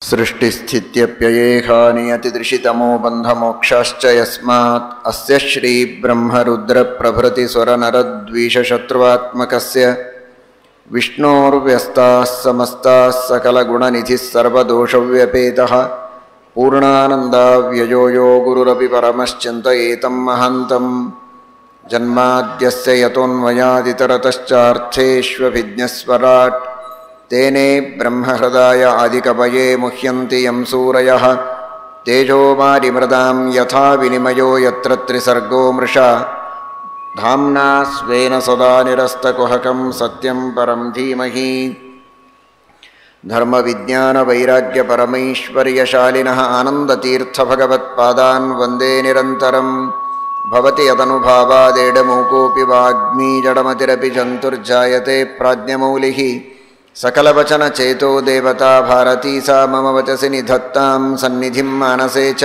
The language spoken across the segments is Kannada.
सृष्टिस्थित्यप्ययेहानियतिदृशितमो बन्धमोक्षाश्च यस्मात् अस्य श्रीब्रह्मरुद्रप्रभृतिस्वरनरद्वीषशत्रुवात्मकस्य विष्णोर्व्यस्ताः समस्ताः सकलगुणनिधिः सर्वदोषव्यपेतः पूर्णानन्दाव्ययो यो गुरुरपि परमश्चिन्तयेतं महान्तम् जन्माद्यस्य यतोऽन्वयादितरतश्चार्थेष्वभिज्ञस्वराट् तेने ब्रह्महृदाय आदिकवये मुह्यन्ति यं सूरयः तेजोमारिमृदां यथा विनिमयो यत्र त्रिसर्गो मृषा धाम्ना स्वेन सदा निरस्तकुहकं सत्यं परं धीमहि धर्मविज्ञानवैराग्यपरमैश्वर्यशालिनः आनन्दतीर्थभगवत्पादान् वन्दे निरन्तरं भवति यदनुभावादेडमूकोऽपि वाग्मी जडमतिरपि जन्तुर्जायते प्राज्ञमौलिः सकलवचनचेतो देवता भारती सा मम वचसि निधत्तां सन्निधिं मानसे च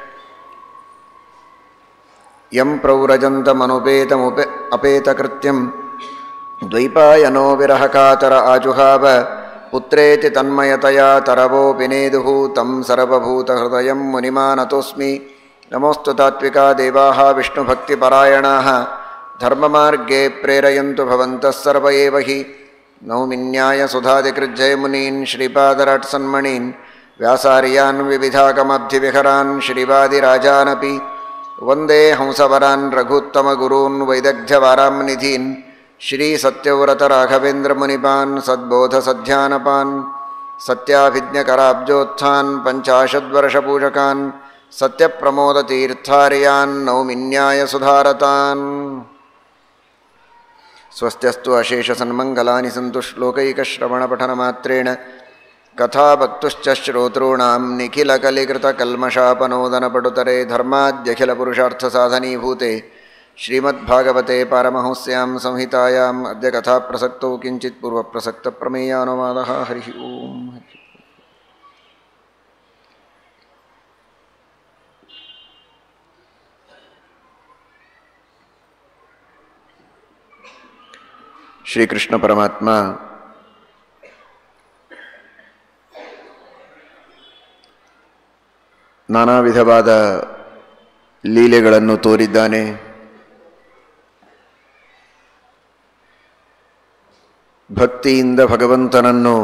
यं प्रौरजन्तमनुपेतमुपे अपेतकृत्यं द्वैपायनो विरहकातर आजुहाव पुत्रेति तन्मयतया तरवोऽपि नेदुः तं सर्वभूतहृदयं मुनिमानतोऽस्मि नमोऽस्तु तात्विका देवाः विष्णुभक्तिपरायणाः धर्ममार्गे प्रेरयन्तु भवन्तः सर्व एव हि नौमिन्यायसुधादिकृज्जयमुनीन् श्रीपादराट्सन्मणीन् व्यासार्यान् विविधागमब्धिविहरान् श्रीवादिराजानपि वन्दे हंसवरान् रघुत्तमगुरून् वैदग्ध्यवाराम्निधीन् श्रीसत्यव्रतराघवेन्द्रमुनिपान् सद्बोधसध्यानपान् सत्याभिज्ञकराब्जोत्थान् पञ्चाशद्वर्षपूजकान् सत्यप्रमोदतीर्थार्यान् नौमिन्यायसुधारतान् स्वस्त्यस्तु अशेषसन्मङ्गलानि सन्तु श्लोकैकश्रवणपठनमात्रेण कथाभक्तुश्च श्रोतॄणां निखिलकलिकृतकल्मषापनोदनपटुतरे धर्माद्यखिलपुरुषार्थसाधनीभूते श्रीमद्भागवते पारमहंस्यां संहितायाम् अद्य कथाप्रसक्तौ किञ्चित् पूर्वप्रसक्तप्रमेयानुवादः हरिः ओम् ಶ್ರೀಕೃಷ್ಣ ಪರಮಾತ್ಮ ನಾನಾ ವಿಧವಾದ ಲೀಲೆಗಳನ್ನು ತೋರಿದ್ದಾನೆ ಭಕ್ತಿಯಿಂದ ಭಗವಂತನನ್ನು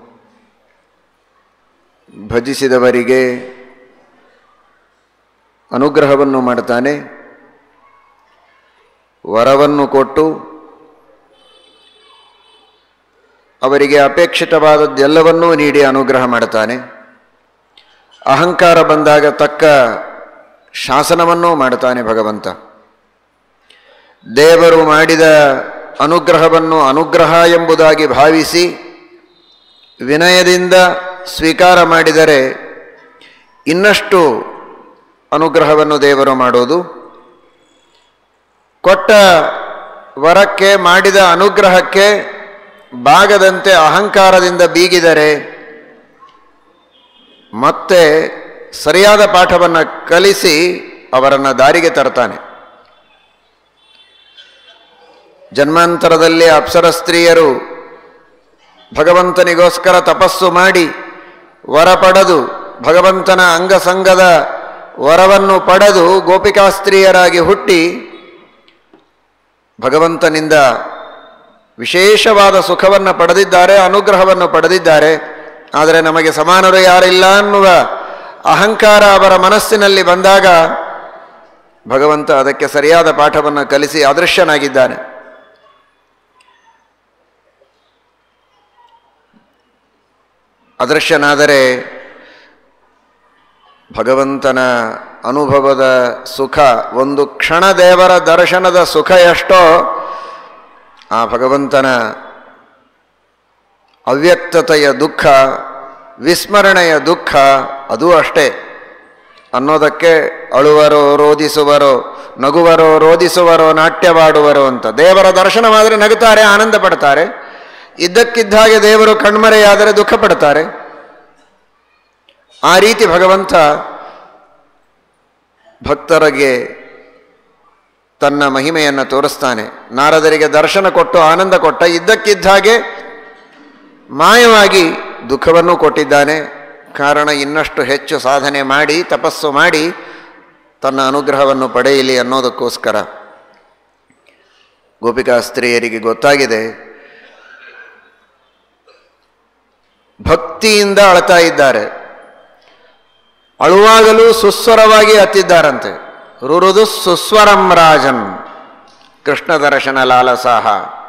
ಭಜಿಸಿದವರಿಗೆ ಅನುಗ್ರಹವನ್ನು ಮಾಡ್ತಾನೆ ವರವನ್ನು ಕೊಟ್ಟು ಅವರಿಗೆ ಅಪೇಕ್ಷಿತವಾದದ್ದೆಲ್ಲವನ್ನೂ ನೀಡಿ ಅನುಗ್ರಹ ಮಾಡ್ತಾನೆ ಅಹಂಕಾರ ಬಂದಾಗ ತಕ್ಕ ಶಾಸನವನ್ನೂ ಮಾಡ್ತಾನೆ ಭಗವಂತ ದೇವರು ಮಾಡಿದ ಅನುಗ್ರಹವನ್ನು ಅನುಗ್ರಹ ಎಂಬುದಾಗಿ ಭಾವಿಸಿ ವಿನಯದಿಂದ ಸ್ವೀಕಾರ ಮಾಡಿದರೆ ಇನ್ನಷ್ಟು ಅನುಗ್ರಹವನ್ನು ದೇವರು ಮಾಡೋದು ಕೊಟ್ಟ ವರಕ್ಕೆ ಮಾಡಿದ ಅನುಗ್ರಹಕ್ಕೆ ಬಾಗದಂತೆ ಅಹಂಕಾರದಿಂದ ಬೀಗಿದರೆ ಮತ್ತೆ ಸರಿಯಾದ ಪಾಠವನ್ನು ಕಲಿಸಿ ಅವರನ್ನು ದಾರಿಗೆ ತರ್ತಾನೆ ಜನ್ಮಾಂತರದಲ್ಲಿ ಅಪ್ಸರ ಸ್ತ್ರೀಯರು ಭಗವಂತನಿಗೋಸ್ಕರ ತಪಸ್ಸು ಮಾಡಿ ವರ ಪಡೆದು ಭಗವಂತನ ಅಂಗಸಂಗದ ವರವನ್ನು ಪಡೆದು ಗೋಪಿಕಾಸ್ತ್ರೀಯರಾಗಿ ಹುಟ್ಟಿ ಭಗವಂತನಿಂದ ವಿಶೇಷವಾದ ಸುಖವನ್ನು ಪಡೆದಿದ್ದಾರೆ ಅನುಗ್ರಹವನ್ನು ಪಡೆದಿದ್ದಾರೆ ಆದರೆ ನಮಗೆ ಸಮಾನರು ಯಾರಿಲ್ಲ ಅನ್ನುವ ಅಹಂಕಾರ ಅವರ ಮನಸ್ಸಿನಲ್ಲಿ ಬಂದಾಗ ಭಗವಂತ ಅದಕ್ಕೆ ಸರಿಯಾದ ಪಾಠವನ್ನು ಕಲಿಸಿ ಅದೃಶ್ಯನಾಗಿದ್ದಾನೆ ಅದೃಶ್ಯನಾದರೆ ಭಗವಂತನ ಅನುಭವದ ಸುಖ ಒಂದು ಕ್ಷಣ ದೇವರ ದರ್ಶನದ ಸುಖ ಎಷ್ಟೋ ಆ ಭಗವಂತನ ಅವ್ಯಕ್ತತೆಯ ದುಃಖ ವಿಸ್ಮರಣೆಯ ದುಃಖ ಅದೂ ಅಷ್ಟೇ ಅನ್ನೋದಕ್ಕೆ ಅಳುವರೋ ರೋಧಿಸುವರೋ ನಗುವರೋ ರೋಧಿಸುವರೋ ನಾಟ್ಯವಾಡುವರೋ ಅಂತ ದೇವರ ದರ್ಶನವಾದರೆ ನಗುತ್ತಾರೆ ಆನಂದ ಪಡ್ತಾರೆ ಇದ್ದಕ್ಕಿದ್ದ ಹಾಗೆ ದೇವರು ಕಣ್ಮರೆಯಾದರೆ ದುಃಖ ಪಡ್ತಾರೆ ಆ ರೀತಿ ಭಗವಂತ ಭಕ್ತರಿಗೆ ತನ್ನ ಮಹಿಮೆಯನ್ನು ತೋರಿಸ್ತಾನೆ ನಾರದರಿಗೆ ದರ್ಶನ ಕೊಟ್ಟು ಆನಂದ ಕೊಟ್ಟ ಇದ್ದಕ್ಕಿದ್ದ ಹಾಗೆ ಮಾಯವಾಗಿ ದುಃಖವನ್ನು ಕೊಟ್ಟಿದ್ದಾನೆ ಕಾರಣ ಇನ್ನಷ್ಟು ಹೆಚ್ಚು ಸಾಧನೆ ಮಾಡಿ ತಪಸ್ಸು ಮಾಡಿ ತನ್ನ ಅನುಗ್ರಹವನ್ನು ಪಡೆಯಲಿ ಅನ್ನೋದಕ್ಕೋಸ್ಕರ ಗೋಪಿಕಾ ಸ್ತ್ರೀಯರಿಗೆ ಗೊತ್ತಾಗಿದೆ ಭಕ್ತಿಯಿಂದ ಅಳ್ತಾ ಇದ್ದಾರೆ ಅಳುವಾಗಲೂ ಸುಸ್ವರವಾಗಿ ಅತ್ತಿದ್ದಾರಂತೆ ರುರುದು ಸುಸ್ವರಂ ರಾಜನ್ ಕೃಷ್ಣ ದರ್ಶನ ಲಾಲಸಾಹ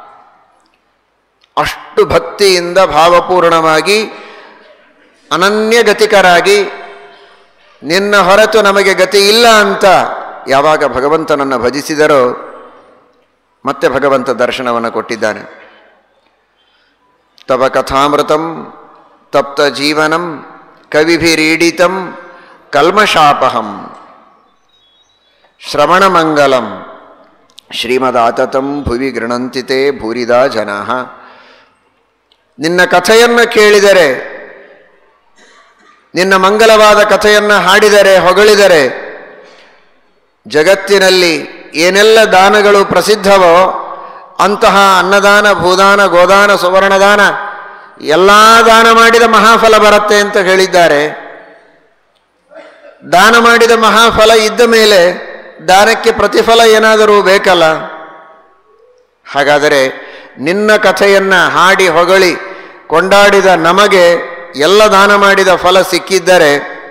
ಅಷ್ಟು ಭಕ್ತಿಯಿಂದ ಭಾವಪೂರ್ಣವಾಗಿ ಅನನ್ಯಗತಿಕರಾಗಿ ನಿನ್ನ ಹೊರತು ನಮಗೆ ಗತಿ ಇಲ್ಲ ಅಂತ ಯಾವಾಗ ಭಗವಂತನನ್ನು ಭಜಿಸಿದರೋ ಮತ್ತೆ ಭಗವಂತ ದರ್ಶನವನ್ನು ಕೊಟ್ಟಿದ್ದಾನೆ ತವ ಕಥಾಮೃತಂ ತಪ್ತ ಜೀವನಂ ಕವಿಭಿರೀಡಿತಂ ಕಲ್ಮಶಾಪಹಂ ಶ್ರವಣಮಂಗಲಂ ಶ್ರೀಮದಾತತಂ ಭುವಿ ಗೃಣಂತಿತೆ ಭೂರಿದ ಜನ ನಿನ್ನ ಕಥೆಯನ್ನು ಕೇಳಿದರೆ ನಿನ್ನ ಮಂಗಲವಾದ ಕಥೆಯನ್ನು ಹಾಡಿದರೆ ಹೊಗಳಿದರೆ ಜಗತ್ತಿನಲ್ಲಿ ಏನೆಲ್ಲ ದಾನಗಳು ಪ್ರಸಿದ್ಧವೋ ಅಂತಹ ಅನ್ನದಾನ ಭೂದಾನ ಗೋದಾನ ಸುವರ್ಣದಾನ ಎಲ್ಲ ದಾನ ಮಾಡಿದ ಮಹಾಫಲ ಬರುತ್ತೆ ಅಂತ ಹೇಳಿದ್ದಾರೆ ದಾನ ಮಾಡಿದ ಮಹಾಫಲ ಇದ್ದ ಮೇಲೆ ದಾನಕ್ಕೆ ಪ್ರತಿಫಲ ಏನಾದರೂ ಬೇಕಲ್ಲ ಹಾಗಾದರೆ ನಿನ್ನ ಕಥೆಯನ್ನು ಹಾಡಿ ಹೊಗಳಿ ಕೊಂಡಾಡಿದ ನಮಗೆ ಎಲ್ಲ ದಾನ ಮಾಡಿದ ಫಲ ಸಿಕ್ಕಿದ್ದರೆ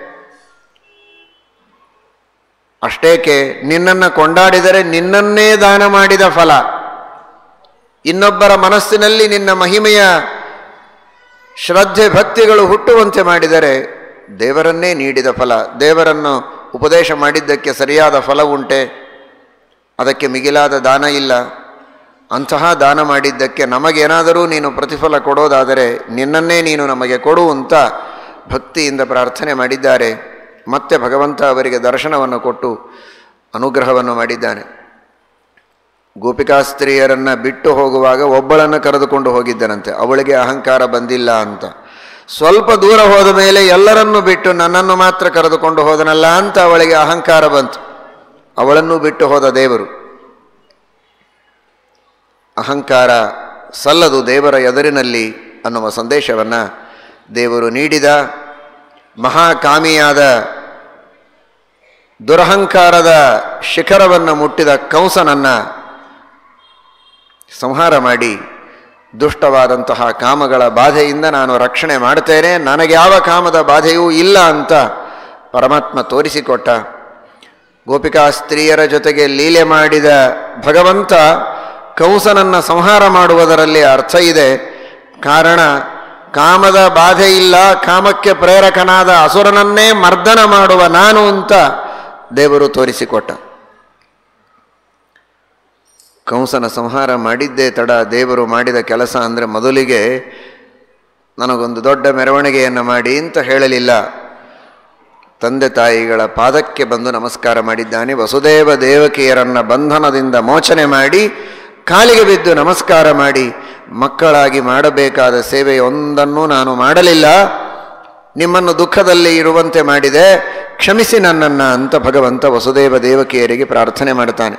ಅಷ್ಟೇಕೆ ನಿನ್ನನ್ನು ಕೊಂಡಾಡಿದರೆ ನಿನ್ನನ್ನೇ ದಾನ ಮಾಡಿದ ಫಲ ಇನ್ನೊಬ್ಬರ ಮನಸ್ಸಿನಲ್ಲಿ ನಿನ್ನ ಮಹಿಮೆಯ ಶ್ರದ್ಧೆ ಭಕ್ತಿಗಳು ಹುಟ್ಟುವಂತೆ ಮಾಡಿದರೆ ದೇವರನ್ನೇ ನೀಡಿದ ಫಲ ದೇವರನ್ನು ಉಪದೇಶ ಮಾಡಿದ್ದಕ್ಕೆ ಸರಿಯಾದ ಫಲ ಉಂಟೆ ಅದಕ್ಕೆ ಮಿಗಿಲಾದ ದಾನ ಇಲ್ಲ ಅಂತಹ ದಾನ ಮಾಡಿದ್ದಕ್ಕೆ ನಮಗೇನಾದರೂ ನೀನು ಪ್ರತಿಫಲ ಕೊಡೋದಾದರೆ ನಿನ್ನನ್ನೇ ನೀನು ನಮಗೆ ಕೊಡು ಅಂತ ಭಕ್ತಿಯಿಂದ ಪ್ರಾರ್ಥನೆ ಮಾಡಿದ್ದಾರೆ ಮತ್ತೆ ಭಗವಂತ ಅವರಿಗೆ ದರ್ಶನವನ್ನು ಕೊಟ್ಟು ಅನುಗ್ರಹವನ್ನು ಮಾಡಿದ್ದಾನೆ ಗೋಪಿಕಾ ಸ್ತ್ರೀಯರನ್ನು ಬಿಟ್ಟು ಹೋಗುವಾಗ ಒಬ್ಬಳನ್ನು ಕರೆದುಕೊಂಡು ಹೋಗಿದ್ದನಂತೆ ಅವಳಿಗೆ ಅಹಂಕಾರ ಬಂದಿಲ್ಲ ಅಂತ ಸ್ವಲ್ಪ ದೂರ ಹೋದ ಮೇಲೆ ಎಲ್ಲರನ್ನೂ ಬಿಟ್ಟು ನನ್ನನ್ನು ಮಾತ್ರ ಕರೆದುಕೊಂಡು ಹೋದನಲ್ಲ ಅಂತ ಅವಳಿಗೆ ಅಹಂಕಾರ ಬಂತು ಅವಳನ್ನೂ ಬಿಟ್ಟು ಹೋದ ದೇವರು ಅಹಂಕಾರ ಸಲ್ಲದು ದೇವರ ಎದುರಿನಲ್ಲಿ ಅನ್ನುವ ಸಂದೇಶವನ್ನು ದೇವರು ನೀಡಿದ ಮಹಾಕಾಮಿಯಾದ ದುರಹಂಕಾರದ ಶಿಖರವನ್ನು ಮುಟ್ಟಿದ ಕಂಸನನ್ನು ಸಂಹಾರ ಮಾಡಿ ದುಷ್ಟವಾದಂತಹ ಕಾಮಗಳ ಬಾಧೆಯಿಂದ ನಾನು ರಕ್ಷಣೆ ಮಾಡ್ತೇನೆ ನನಗೆ ಯಾವ ಕಾಮದ ಬಾಧೆಯೂ ಇಲ್ಲ ಅಂತ ಪರಮಾತ್ಮ ತೋರಿಸಿಕೊಟ್ಟ ಗೋಪಿಕಾ ಸ್ತ್ರೀಯರ ಜೊತೆಗೆ ಲೀಲೆ ಮಾಡಿದ ಭಗವಂತ ಕಂಸನನ್ನು ಸಂಹಾರ ಮಾಡುವುದರಲ್ಲಿ ಅರ್ಥ ಇದೆ ಕಾರಣ ಕಾಮದ ಬಾಧೆ ಇಲ್ಲ ಕಾಮಕ್ಕೆ ಪ್ರೇರಕನಾದ ಅಸುರನನ್ನೇ ಮರ್ದನ ಮಾಡುವ ನಾನು ಅಂತ ದೇವರು ತೋರಿಸಿಕೊಟ್ಟ ಕಂಸನ ಸಂಹಾರ ಮಾಡಿದ್ದೇ ತಡ ದೇವರು ಮಾಡಿದ ಕೆಲಸ ಅಂದರೆ ಮೊದಲಿಗೆ ನನಗೊಂದು ದೊಡ್ಡ ಮೆರವಣಿಗೆಯನ್ನು ಮಾಡಿ ಅಂತ ಹೇಳಲಿಲ್ಲ ತಂದೆ ತಾಯಿಗಳ ಪಾದಕ್ಕೆ ಬಂದು ನಮಸ್ಕಾರ ಮಾಡಿದ್ದಾನೆ ವಸುದೇವ ದೇವಕಿಯರನ್ನ ಬಂಧನದಿಂದ ಮೋಚನೆ ಮಾಡಿ ಕಾಲಿಗೆ ಬಿದ್ದು ನಮಸ್ಕಾರ ಮಾಡಿ ಮಕ್ಕಳಾಗಿ ಮಾಡಬೇಕಾದ ಸೇವೆಯೊಂದನ್ನು ನಾನು ಮಾಡಲಿಲ್ಲ ನಿಮ್ಮನ್ನು ದುಃಖದಲ್ಲಿ ಇರುವಂತೆ ಮಾಡಿದೆ ಕ್ಷಮಿಸಿ ನನ್ನನ್ನು ಅಂತ ಭಗವಂತ ವಸುದೇವ ದೇವಕಿಯರಿಗೆ ಪ್ರಾರ್ಥನೆ ಮಾಡ್ತಾನೆ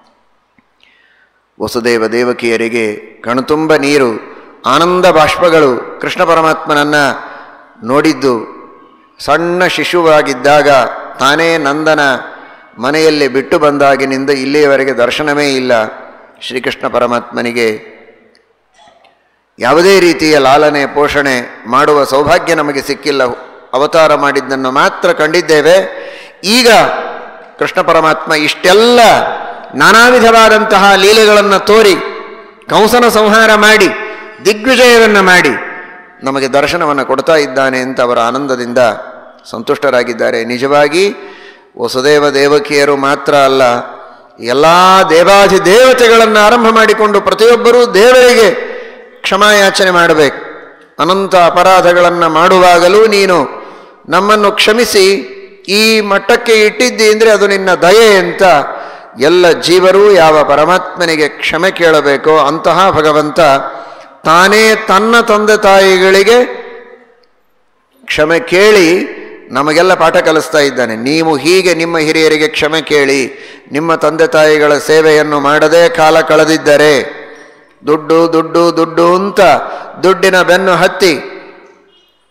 ವಸುದೇವ ದೇವಕಿಯರಿಗೆ ಕಣ್ತುಂಬ ನೀರು ಆನಂದ ಬಾಷ್ಪಗಳು ಕೃಷ್ಣ ಪರಮಾತ್ಮನನ್ನು ನೋಡಿದ್ದು ಸಣ್ಣ ಶಿಶುವಾಗಿದ್ದಾಗ ತಾನೇ ನಂದನ ಮನೆಯಲ್ಲಿ ಬಿಟ್ಟು ಬಂದಾಗಿನಿಂದ ಇಲ್ಲಿಯವರೆಗೆ ದರ್ಶನವೇ ಇಲ್ಲ ಶ್ರೀಕೃಷ್ಣ ಪರಮಾತ್ಮನಿಗೆ ಯಾವುದೇ ರೀತಿಯ ಲಾಲನೆ ಪೋಷಣೆ ಮಾಡುವ ಸೌಭಾಗ್ಯ ನಮಗೆ ಸಿಕ್ಕಿಲ್ಲ ಅವತಾರ ಮಾಡಿದ್ದನ್ನು ಮಾತ್ರ ಕಂಡಿದ್ದೇವೆ ಈಗ ಕೃಷ್ಣ ಪರಮಾತ್ಮ ಇಷ್ಟೆಲ್ಲ ನಾನಾ ವಿಧವಾದಂತಹ ಲೀಲೆಗಳನ್ನು ತೋರಿ ಕಂಸನ ಸಂಹಾರ ಮಾಡಿ ದಿಗ್ವಿಜಯವನ್ನು ಮಾಡಿ ನಮಗೆ ದರ್ಶನವನ್ನು ಕೊಡ್ತಾ ಇದ್ದಾನೆ ಅಂತ ಅವರ ಆನಂದದಿಂದ ಸಂತುಷ್ಟರಾಗಿದ್ದಾರೆ ನಿಜವಾಗಿ ವಸುದೇವ ದೇವಕಿಯರು ಮಾತ್ರ ಅಲ್ಲ ಎಲ್ಲ ದೇವಾಧಿ ದೇವತೆಗಳನ್ನು ಆರಂಭ ಮಾಡಿಕೊಂಡು ಪ್ರತಿಯೊಬ್ಬರೂ ದೇವರಿಗೆ ಕ್ಷಮಾಯಾಚನೆ ಮಾಡಬೇಕು ಅನಂತ ಅಪರಾಧಗಳನ್ನು ಮಾಡುವಾಗಲೂ ನೀನು ನಮ್ಮನ್ನು ಕ್ಷಮಿಸಿ ಈ ಮಟ್ಟಕ್ಕೆ ಇಟ್ಟಿದ್ದಿ ಅಂದರೆ ಅದು ನಿನ್ನ ದಯೆ ಅಂತ ಎಲ್ಲ ಜೀವರು ಯಾವ ಪರಮಾತ್ಮನಿಗೆ ಕ್ಷಮೆ ಕೇಳಬೇಕೋ ಅಂತಹ ಭಗವಂತ ತಾನೇ ತನ್ನ ತಂದೆ ತಾಯಿಗಳಿಗೆ ಕ್ಷಮೆ ಕೇಳಿ ನಮಗೆಲ್ಲ ಪಾಠ ಕಲಿಸ್ತಾ ಇದ್ದಾನೆ ನೀವು ಹೀಗೆ ನಿಮ್ಮ ಹಿರಿಯರಿಗೆ ಕ್ಷಮೆ ಕೇಳಿ ನಿಮ್ಮ ತಂದೆ ತಾಯಿಗಳ ಸೇವೆಯನ್ನು ಮಾಡದೆ ಕಾಲ ಕಳೆದಿದ್ದರೆ ದುಡ್ಡು ದುಡ್ಡು ದುಡ್ಡು ಅಂತ ದುಡ್ಡಿನ ಬೆನ್ನು ಹತ್ತಿ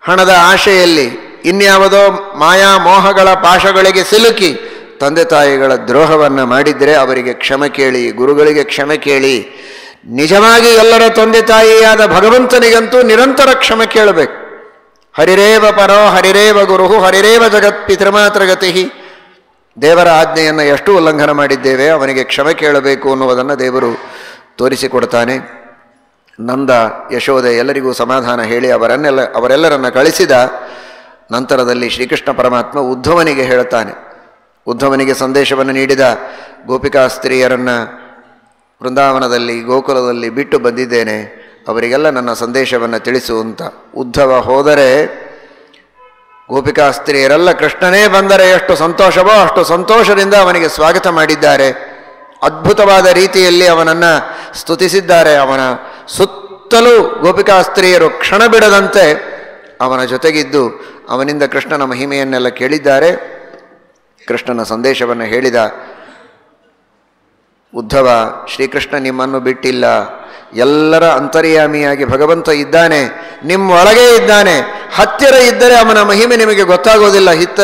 ಹಣದ ಆಶೆಯಲ್ಲಿ ಇನ್ಯಾವುದೋ ಮಾಯಾ ಮೋಹಗಳ ಪಾಶಗಳಿಗೆ ಸಿಲುಕಿ ತಂದೆ ತಾಯಿಗಳ ದ್ರೋಹವನ್ನು ಮಾಡಿದರೆ ಅವರಿಗೆ ಕ್ಷಮೆ ಕೇಳಿ ಗುರುಗಳಿಗೆ ಕ್ಷಮೆ ಕೇಳಿ ನಿಜವಾಗಿ ಎಲ್ಲರ ತಂದೆ ತಾಯಿಯಾದ ಭಗವಂತನಿಗಂತೂ ನಿರಂತರ ಕ್ಷಮೆ ಕೇಳಬೇಕು ಹರಿರೇವ ಪರೋ ಹರಿರೇವ ಗುರು ಹರಿರೇವ ಜಗತ್ ಪಿತೃಮಾತ್ರಗತಿ ದೇವರ ಆಜ್ಞೆಯನ್ನು ಎಷ್ಟು ಉಲ್ಲಂಘನ ಮಾಡಿದ್ದೇವೆ ಅವನಿಗೆ ಕ್ಷಮೆ ಕೇಳಬೇಕು ಅನ್ನುವುದನ್ನು ದೇವರು ತೋರಿಸಿಕೊಡ್ತಾನೆ ನಂದ ಯಶೋದೆ ಎಲ್ಲರಿಗೂ ಸಮಾಧಾನ ಹೇಳಿ ಅವರನ್ನೆಲ್ಲ ಅವರೆಲ್ಲರನ್ನ ಕಳಿಸಿದ ನಂತರದಲ್ಲಿ ಶ್ರೀಕೃಷ್ಣ ಪರಮಾತ್ಮ ಉದ್ಧವನಿಗೆ ಹೇಳುತ್ತಾನೆ ಉದ್ಧವನಿಗೆ ಸಂದೇಶವನ್ನು ನೀಡಿದ ಗೋಪಿಕಾ ಸ್ತ್ರೀಯರನ್ನು ವೃಂದಾವನದಲ್ಲಿ ಗೋಕುಲದಲ್ಲಿ ಬಿಟ್ಟು ಬಂದಿದ್ದೇನೆ ಅವರಿಗೆಲ್ಲ ನನ್ನ ಸಂದೇಶವನ್ನು ತಿಳಿಸು ಅಂತ ಉದ್ಧವ ಹೋದರೆ ಗೋಪಿಕಾ ಸ್ತ್ರೀಯರೆಲ್ಲ ಕೃಷ್ಣನೇ ಬಂದರೆ ಎಷ್ಟು ಸಂತೋಷವೋ ಅಷ್ಟು ಸಂತೋಷದಿಂದ ಅವನಿಗೆ ಸ್ವಾಗತ ಮಾಡಿದ್ದಾರೆ ಅದ್ಭುತವಾದ ರೀತಿಯಲ್ಲಿ ಅವನನ್ನು ಸ್ತುತಿಸಿದ್ದಾರೆ ಅವನ ಸುತ್ತಲೂ ಗೋಪಿಕಾ ಸ್ತ್ರೀಯರು ಕ್ಷಣ ಬಿಡದಂತೆ ಅವನ ಜೊತೆಗಿದ್ದು ಅವನಿಂದ ಕೃಷ್ಣನ ಮಹಿಮೆಯನ್ನೆಲ್ಲ ಕೇಳಿದ್ದಾರೆ ಕೃಷ್ಣನ ಸಂದೇಶವನ್ನು ಹೇಳಿದ ಉದ್ಧವ ಶ್ರೀಕೃಷ್ಣ ನಿಮ್ಮನ್ನು ಬಿಟ್ಟಿಲ್ಲ ಎಲ್ಲರ ಅಂತರ್ಯಾಮಿಯಾಗಿ ಭಗವಂತ ಇದ್ದಾನೆ ನಿಮ್ಮೊಳಗೆ ಇದ್ದಾನೆ ಹತ್ತಿರ ಇದ್ದರೆ ಅವನ ಮಹಿಮೆ ನಿಮಗೆ ಗೊತ್ತಾಗೋದಿಲ್ಲ ಹಿತ್ತ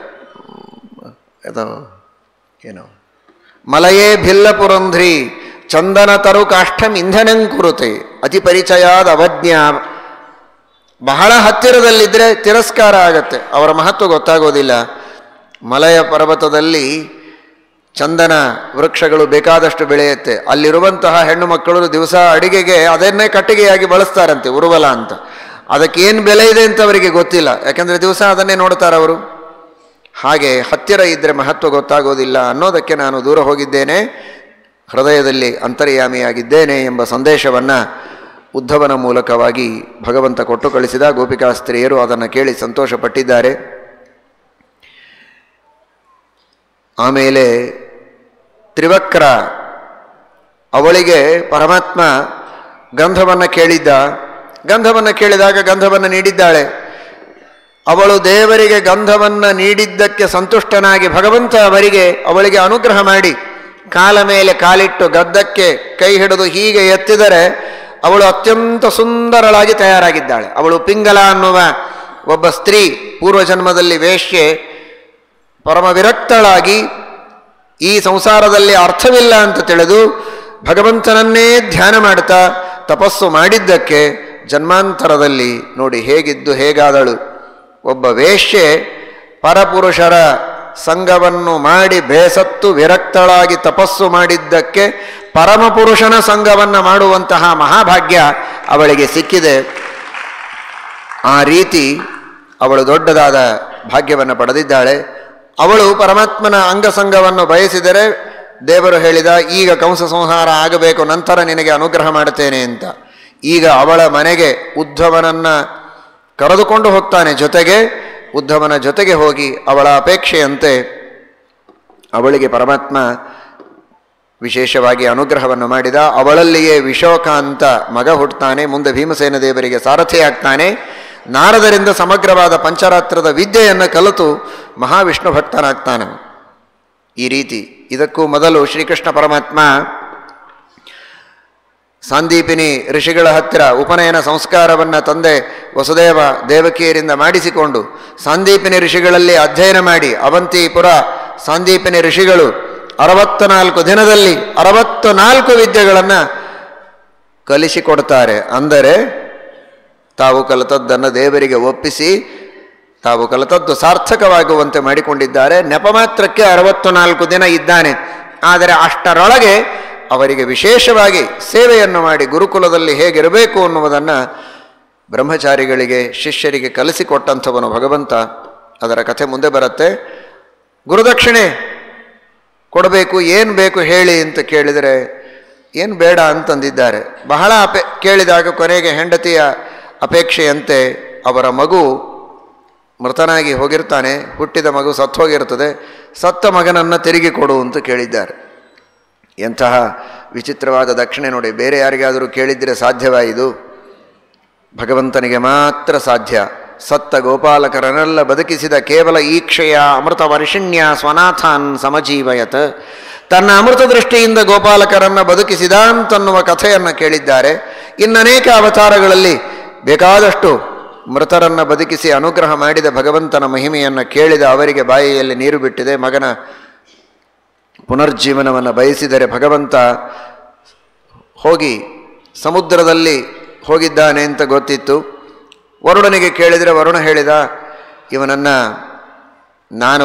ಅದು ಏನು ಮಲಯೇ ಭಿಲ್ಲ ಪುರಂಧ್ರಿ ಚಂದನ ತರು ಕಾಷ್ಠಂ ಇಂಧನಂಕುರುತೆ ಅತಿ ಪರಿಚಯಾದ ಅವಜ್ಞ ಬಹಳ ಹತ್ತಿರದಲ್ಲಿದ್ದರೆ ತಿರಸ್ಕಾರ ಆಗತ್ತೆ ಅವರ ಮಹತ್ವ ಗೊತ್ತಾಗೋದಿಲ್ಲ ಮಲಯ ಪರ್ವತದಲ್ಲಿ ಚಂದನ ವೃಕ್ಷಗಳು ಬೇಕಾದಷ್ಟು ಬೆಳೆಯುತ್ತೆ ಅಲ್ಲಿರುವಂತಹ ಹೆಣ್ಣು ಮಕ್ಕಳು ದಿವಸ ಅಡಿಗೆಗೆ ಅದನ್ನೇ ಕಟ್ಟಿಗೆಯಾಗಿ ಬಳಸ್ತಾರಂತೆ ಉರುವಲ ಅಂತ ಅದಕ್ಕೇನು ಬೆಲೆ ಇದೆ ಅಂತ ಅವರಿಗೆ ಗೊತ್ತಿಲ್ಲ ಯಾಕಂದರೆ ದಿವಸ ಅದನ್ನೇ ನೋಡ್ತಾರೆ ಅವರು ಹಾಗೆ ಹತ್ತಿರ ಇದ್ದರೆ ಮಹತ್ವ ಗೊತ್ತಾಗೋದಿಲ್ಲ ಅನ್ನೋದಕ್ಕೆ ನಾನು ದೂರ ಹೋಗಿದ್ದೇನೆ ಹೃದಯದಲ್ಲಿ ಅಂತರ್ಯಾಮಿಯಾಗಿದ್ದೇನೆ ಎಂಬ ಸಂದೇಶವನ್ನು ಉದ್ಧವನ ಮೂಲಕವಾಗಿ ಭಗವಂತ ಕೊಟ್ಟು ಕಳಿಸಿದ ಗೋಪಿಕಾ ಸ್ತ್ರೀಯರು ಅದನ್ನು ಕೇಳಿ ಸಂತೋಷಪಟ್ಟಿದ್ದಾರೆ ಆಮೇಲೆ ತ್ರಿವಕ್ರ ಅವಳಿಗೆ ಪರಮಾತ್ಮ ಗಂಧವನ್ನು ಕೇಳಿದ್ದ ಗಂಧವನ್ನು ಕೇಳಿದಾಗ ಗಂಧವನ್ನು ನೀಡಿದ್ದಾಳೆ ಅವಳು ದೇವರಿಗೆ ಗಂಧವನ್ನು ನೀಡಿದ್ದಕ್ಕೆ ಸಂತುಷ್ಟನಾಗಿ ಭಗವಂತ ಅವರಿಗೆ ಅವಳಿಗೆ ಅನುಗ್ರಹ ಮಾಡಿ ಕಾಲ ಮೇಲೆ ಕಾಲಿಟ್ಟು ಗದ್ದಕ್ಕೆ ಕೈ ಹಿಡಿದು ಹೀಗೆ ಎತ್ತಿದರೆ ಅವಳು ಅತ್ಯಂತ ಸುಂದರಳಾಗಿ ತಯಾರಾಗಿದ್ದಾಳೆ ಅವಳು ಪಿಂಗಲ ಅನ್ನುವ ಒಬ್ಬ ಸ್ತ್ರೀ ಪೂರ್ವಜನ್ಮದಲ್ಲಿ ವೇಶ್ಯೆ ಪರಮ ವಿರಕ್ತಳಾಗಿ ಈ ಸಂಸಾರದಲ್ಲಿ ಅರ್ಥವಿಲ್ಲ ಅಂತ ತಿಳಿದು ಭಗವಂತನನ್ನೇ ಧ್ಯಾನ ಮಾಡ್ತಾ ತಪಸ್ಸು ಮಾಡಿದ್ದಕ್ಕೆ ಜನ್ಮಾಂತರದಲ್ಲಿ ನೋಡಿ ಹೇಗಿದ್ದು ಹೇಗಾದಳು ಒಬ್ಬ ವೇಶ್ಯೆ ಪರಪುರುಷರ ಸಂಘವನ್ನು ಮಾಡಿ ಬೇಸತ್ತು ವಿರಕ್ತಳಾಗಿ ತಪಸ್ಸು ಮಾಡಿದ್ದಕ್ಕೆ ಪರಮಪುರುಷನ ಸಂಘವನ್ನು ಮಾಡುವಂತಹ ಮಹಾಭಾಗ್ಯ ಅವಳಿಗೆ ಸಿಕ್ಕಿದೆ ಆ ರೀತಿ ಅವಳು ದೊಡ್ಡದಾದ ಭಾಗ್ಯವನ್ನು ಪಡೆದಿದ್ದಾಳೆ ಅವಳು ಪರಮಾತ್ಮನ ಅಂಗಸಂಗವನ್ನು ಬಯಸಿದರೆ ದೇವರು ಹೇಳಿದ ಈಗ ಕಂಸ ಸಂಹಾರ ಆಗಬೇಕು ನಂತರ ನಿನಗೆ ಅನುಗ್ರಹ ಮಾಡುತ್ತೇನೆ ಅಂತ ಈಗ ಅವಳ ಮನೆಗೆ ಉದ್ಧವನನ್ನು ಕರೆದುಕೊಂಡು ಹೋಗ್ತಾನೆ ಜೊತೆಗೆ ಉದ್ಧವನ ಜೊತೆಗೆ ಹೋಗಿ ಅವಳ ಅಪೇಕ್ಷೆಯಂತೆ ಅವಳಿಗೆ ಪರಮಾತ್ಮ ವಿಶೇಷವಾಗಿ ಅನುಗ್ರಹವನ್ನು ಮಾಡಿದ ಅವಳಲ್ಲಿಯೇ ವಿಶೋಕ ಅಂತ ಮಗ ಹುಟ್ಟುತ್ತಾನೆ ಮುಂದೆ ಭೀಮಸೇನ ದೇವರಿಗೆ ಸಾರಥಿಯಾಗ್ತಾನೆ ನಾರದರಿಂದ ಸಮಗ್ರವಾದ ಪಂಚರಾತ್ರದ ವಿದ್ಯೆಯನ್ನು ಕಲಿತು ಮಹಾವಿಷ್ಣು ಭಕ್ತನಾಗ್ತಾನೆ ಈ ರೀತಿ ಇದಕ್ಕೂ ಮೊದಲು ಶ್ರೀಕೃಷ್ಣ ಪರಮಾತ್ಮ ಸಾಂದೀಪಿನಿ ಋಷಿಗಳ ಹತ್ತಿರ ಉಪನಯನ ಸಂಸ್ಕಾರವನ್ನು ತಂದೆ ವಸುದೇವ ದೇವಕಿಯರಿಂದ ಮಾಡಿಸಿಕೊಂಡು ಸಾಂದೀಪಿನಿ ಋಷಿಗಳಲ್ಲಿ ಅಧ್ಯಯನ ಮಾಡಿ ಅವಂತಿಪುರ ಸಾಂದೀಪಿನಿ ಋಷಿಗಳು ಅರವತ್ತ ನಾಲ್ಕು ದಿನದಲ್ಲಿ ಅರವತ್ತು ನಾಲ್ಕು ವಿದ್ಯೆಗಳನ್ನು ಕಲಿಸಿಕೊಡ್ತಾರೆ ಅಂದರೆ ತಾವು ಕಲಿತದ್ದನ್ನು ದೇವರಿಗೆ ಒಪ್ಪಿಸಿ ತಾವು ಕಲಿತದ್ದು ಸಾರ್ಥಕವಾಗುವಂತೆ ಮಾಡಿಕೊಂಡಿದ್ದಾರೆ ನೆಪ ಮಾತ್ರಕ್ಕೆ ಅರವತ್ತು ನಾಲ್ಕು ದಿನ ಇದ್ದಾನೆ ಆದರೆ ಅಷ್ಟರೊಳಗೆ ಅವರಿಗೆ ವಿಶೇಷವಾಗಿ ಸೇವೆಯನ್ನು ಮಾಡಿ ಗುರುಕುಲದಲ್ಲಿ ಹೇಗಿರಬೇಕು ಅನ್ನುವುದನ್ನು ಬ್ರಹ್ಮಚಾರಿಗಳಿಗೆ ಶಿಷ್ಯರಿಗೆ ಕಲಿಸಿಕೊಟ್ಟಂಥವನು ಭಗವಂತ ಅದರ ಕಥೆ ಮುಂದೆ ಬರುತ್ತೆ ಗುರುದಕ್ಷಿಣೆ ಕೊಡಬೇಕು ಏನು ಬೇಕು ಹೇಳಿ ಅಂತ ಕೇಳಿದರೆ ಏನು ಬೇಡ ಅಂತಂದಿದ್ದಾರೆ ಬಹಳ ಅಪೇ ಕೇಳಿದಾಗ ಕೊನೆಗೆ ಹೆಂಡತಿಯ ಅಪೇಕ್ಷೆಯಂತೆ ಅವರ ಮಗು ಮೃತನಾಗಿ ಹೋಗಿರ್ತಾನೆ ಹುಟ್ಟಿದ ಮಗು ಸತ್ತು ಹೋಗಿರ್ತದೆ ಸತ್ತ ಮಗನನ್ನು ತಿರುಗಿ ಕೊಡು ಅಂತ ಕೇಳಿದ್ದಾರೆ ಎಂತಹ ವಿಚಿತ್ರವಾದ ದಕ್ಷಿಣೆ ನೋಡಿ ಬೇರೆ ಯಾರಿಗಾದರೂ ಕೇಳಿದರೆ ಸಾಧ್ಯವಾ ಇದು ಭಗವಂತನಿಗೆ ಮಾತ್ರ ಸಾಧ್ಯ ಸತ್ತ ಗೋಪಾಲಕರನ್ನೆಲ್ಲ ಬದುಕಿಸಿದ ಕೇವಲ ಈಕ್ಷೆಯ ಅಮೃತ ವರ್ಷಿಣ್ಯ ಸ್ವನಾಥಾನ್ ಸಮಜೀವಯತ್ ತನ್ನ ಅಮೃತ ದೃಷ್ಟಿಯಿಂದ ಗೋಪಾಲಕರನ್ನು ಬದುಕಿಸಿದ ಅಂತನ್ನುವ ಕಥೆಯನ್ನು ಕೇಳಿದ್ದಾರೆ ಇನ್ನನೇಕ ಅವತಾರಗಳಲ್ಲಿ ಬೇಕಾದಷ್ಟು ಮೃತರನ್ನು ಬದುಕಿಸಿ ಅನುಗ್ರಹ ಮಾಡಿದ ಭಗವಂತನ ಮಹಿಮೆಯನ್ನು ಕೇಳಿದ ಅವರಿಗೆ ಬಾಯಿಯಲ್ಲಿ ನೀರು ಬಿಟ್ಟಿದೆ ಮಗನ ಪುನರ್ಜೀವನವನ್ನು ಬಯಸಿದರೆ ಭಗವಂತ ಹೋಗಿ ಸಮುದ್ರದಲ್ಲಿ ಹೋಗಿದ್ದಾನೆ ಅಂತ ಗೊತ್ತಿತ್ತು ವರುಣನಿಗೆ ಕೇಳಿದರೆ ವರುಣ ಹೇಳಿದ ಇವನನ್ನು ನಾನು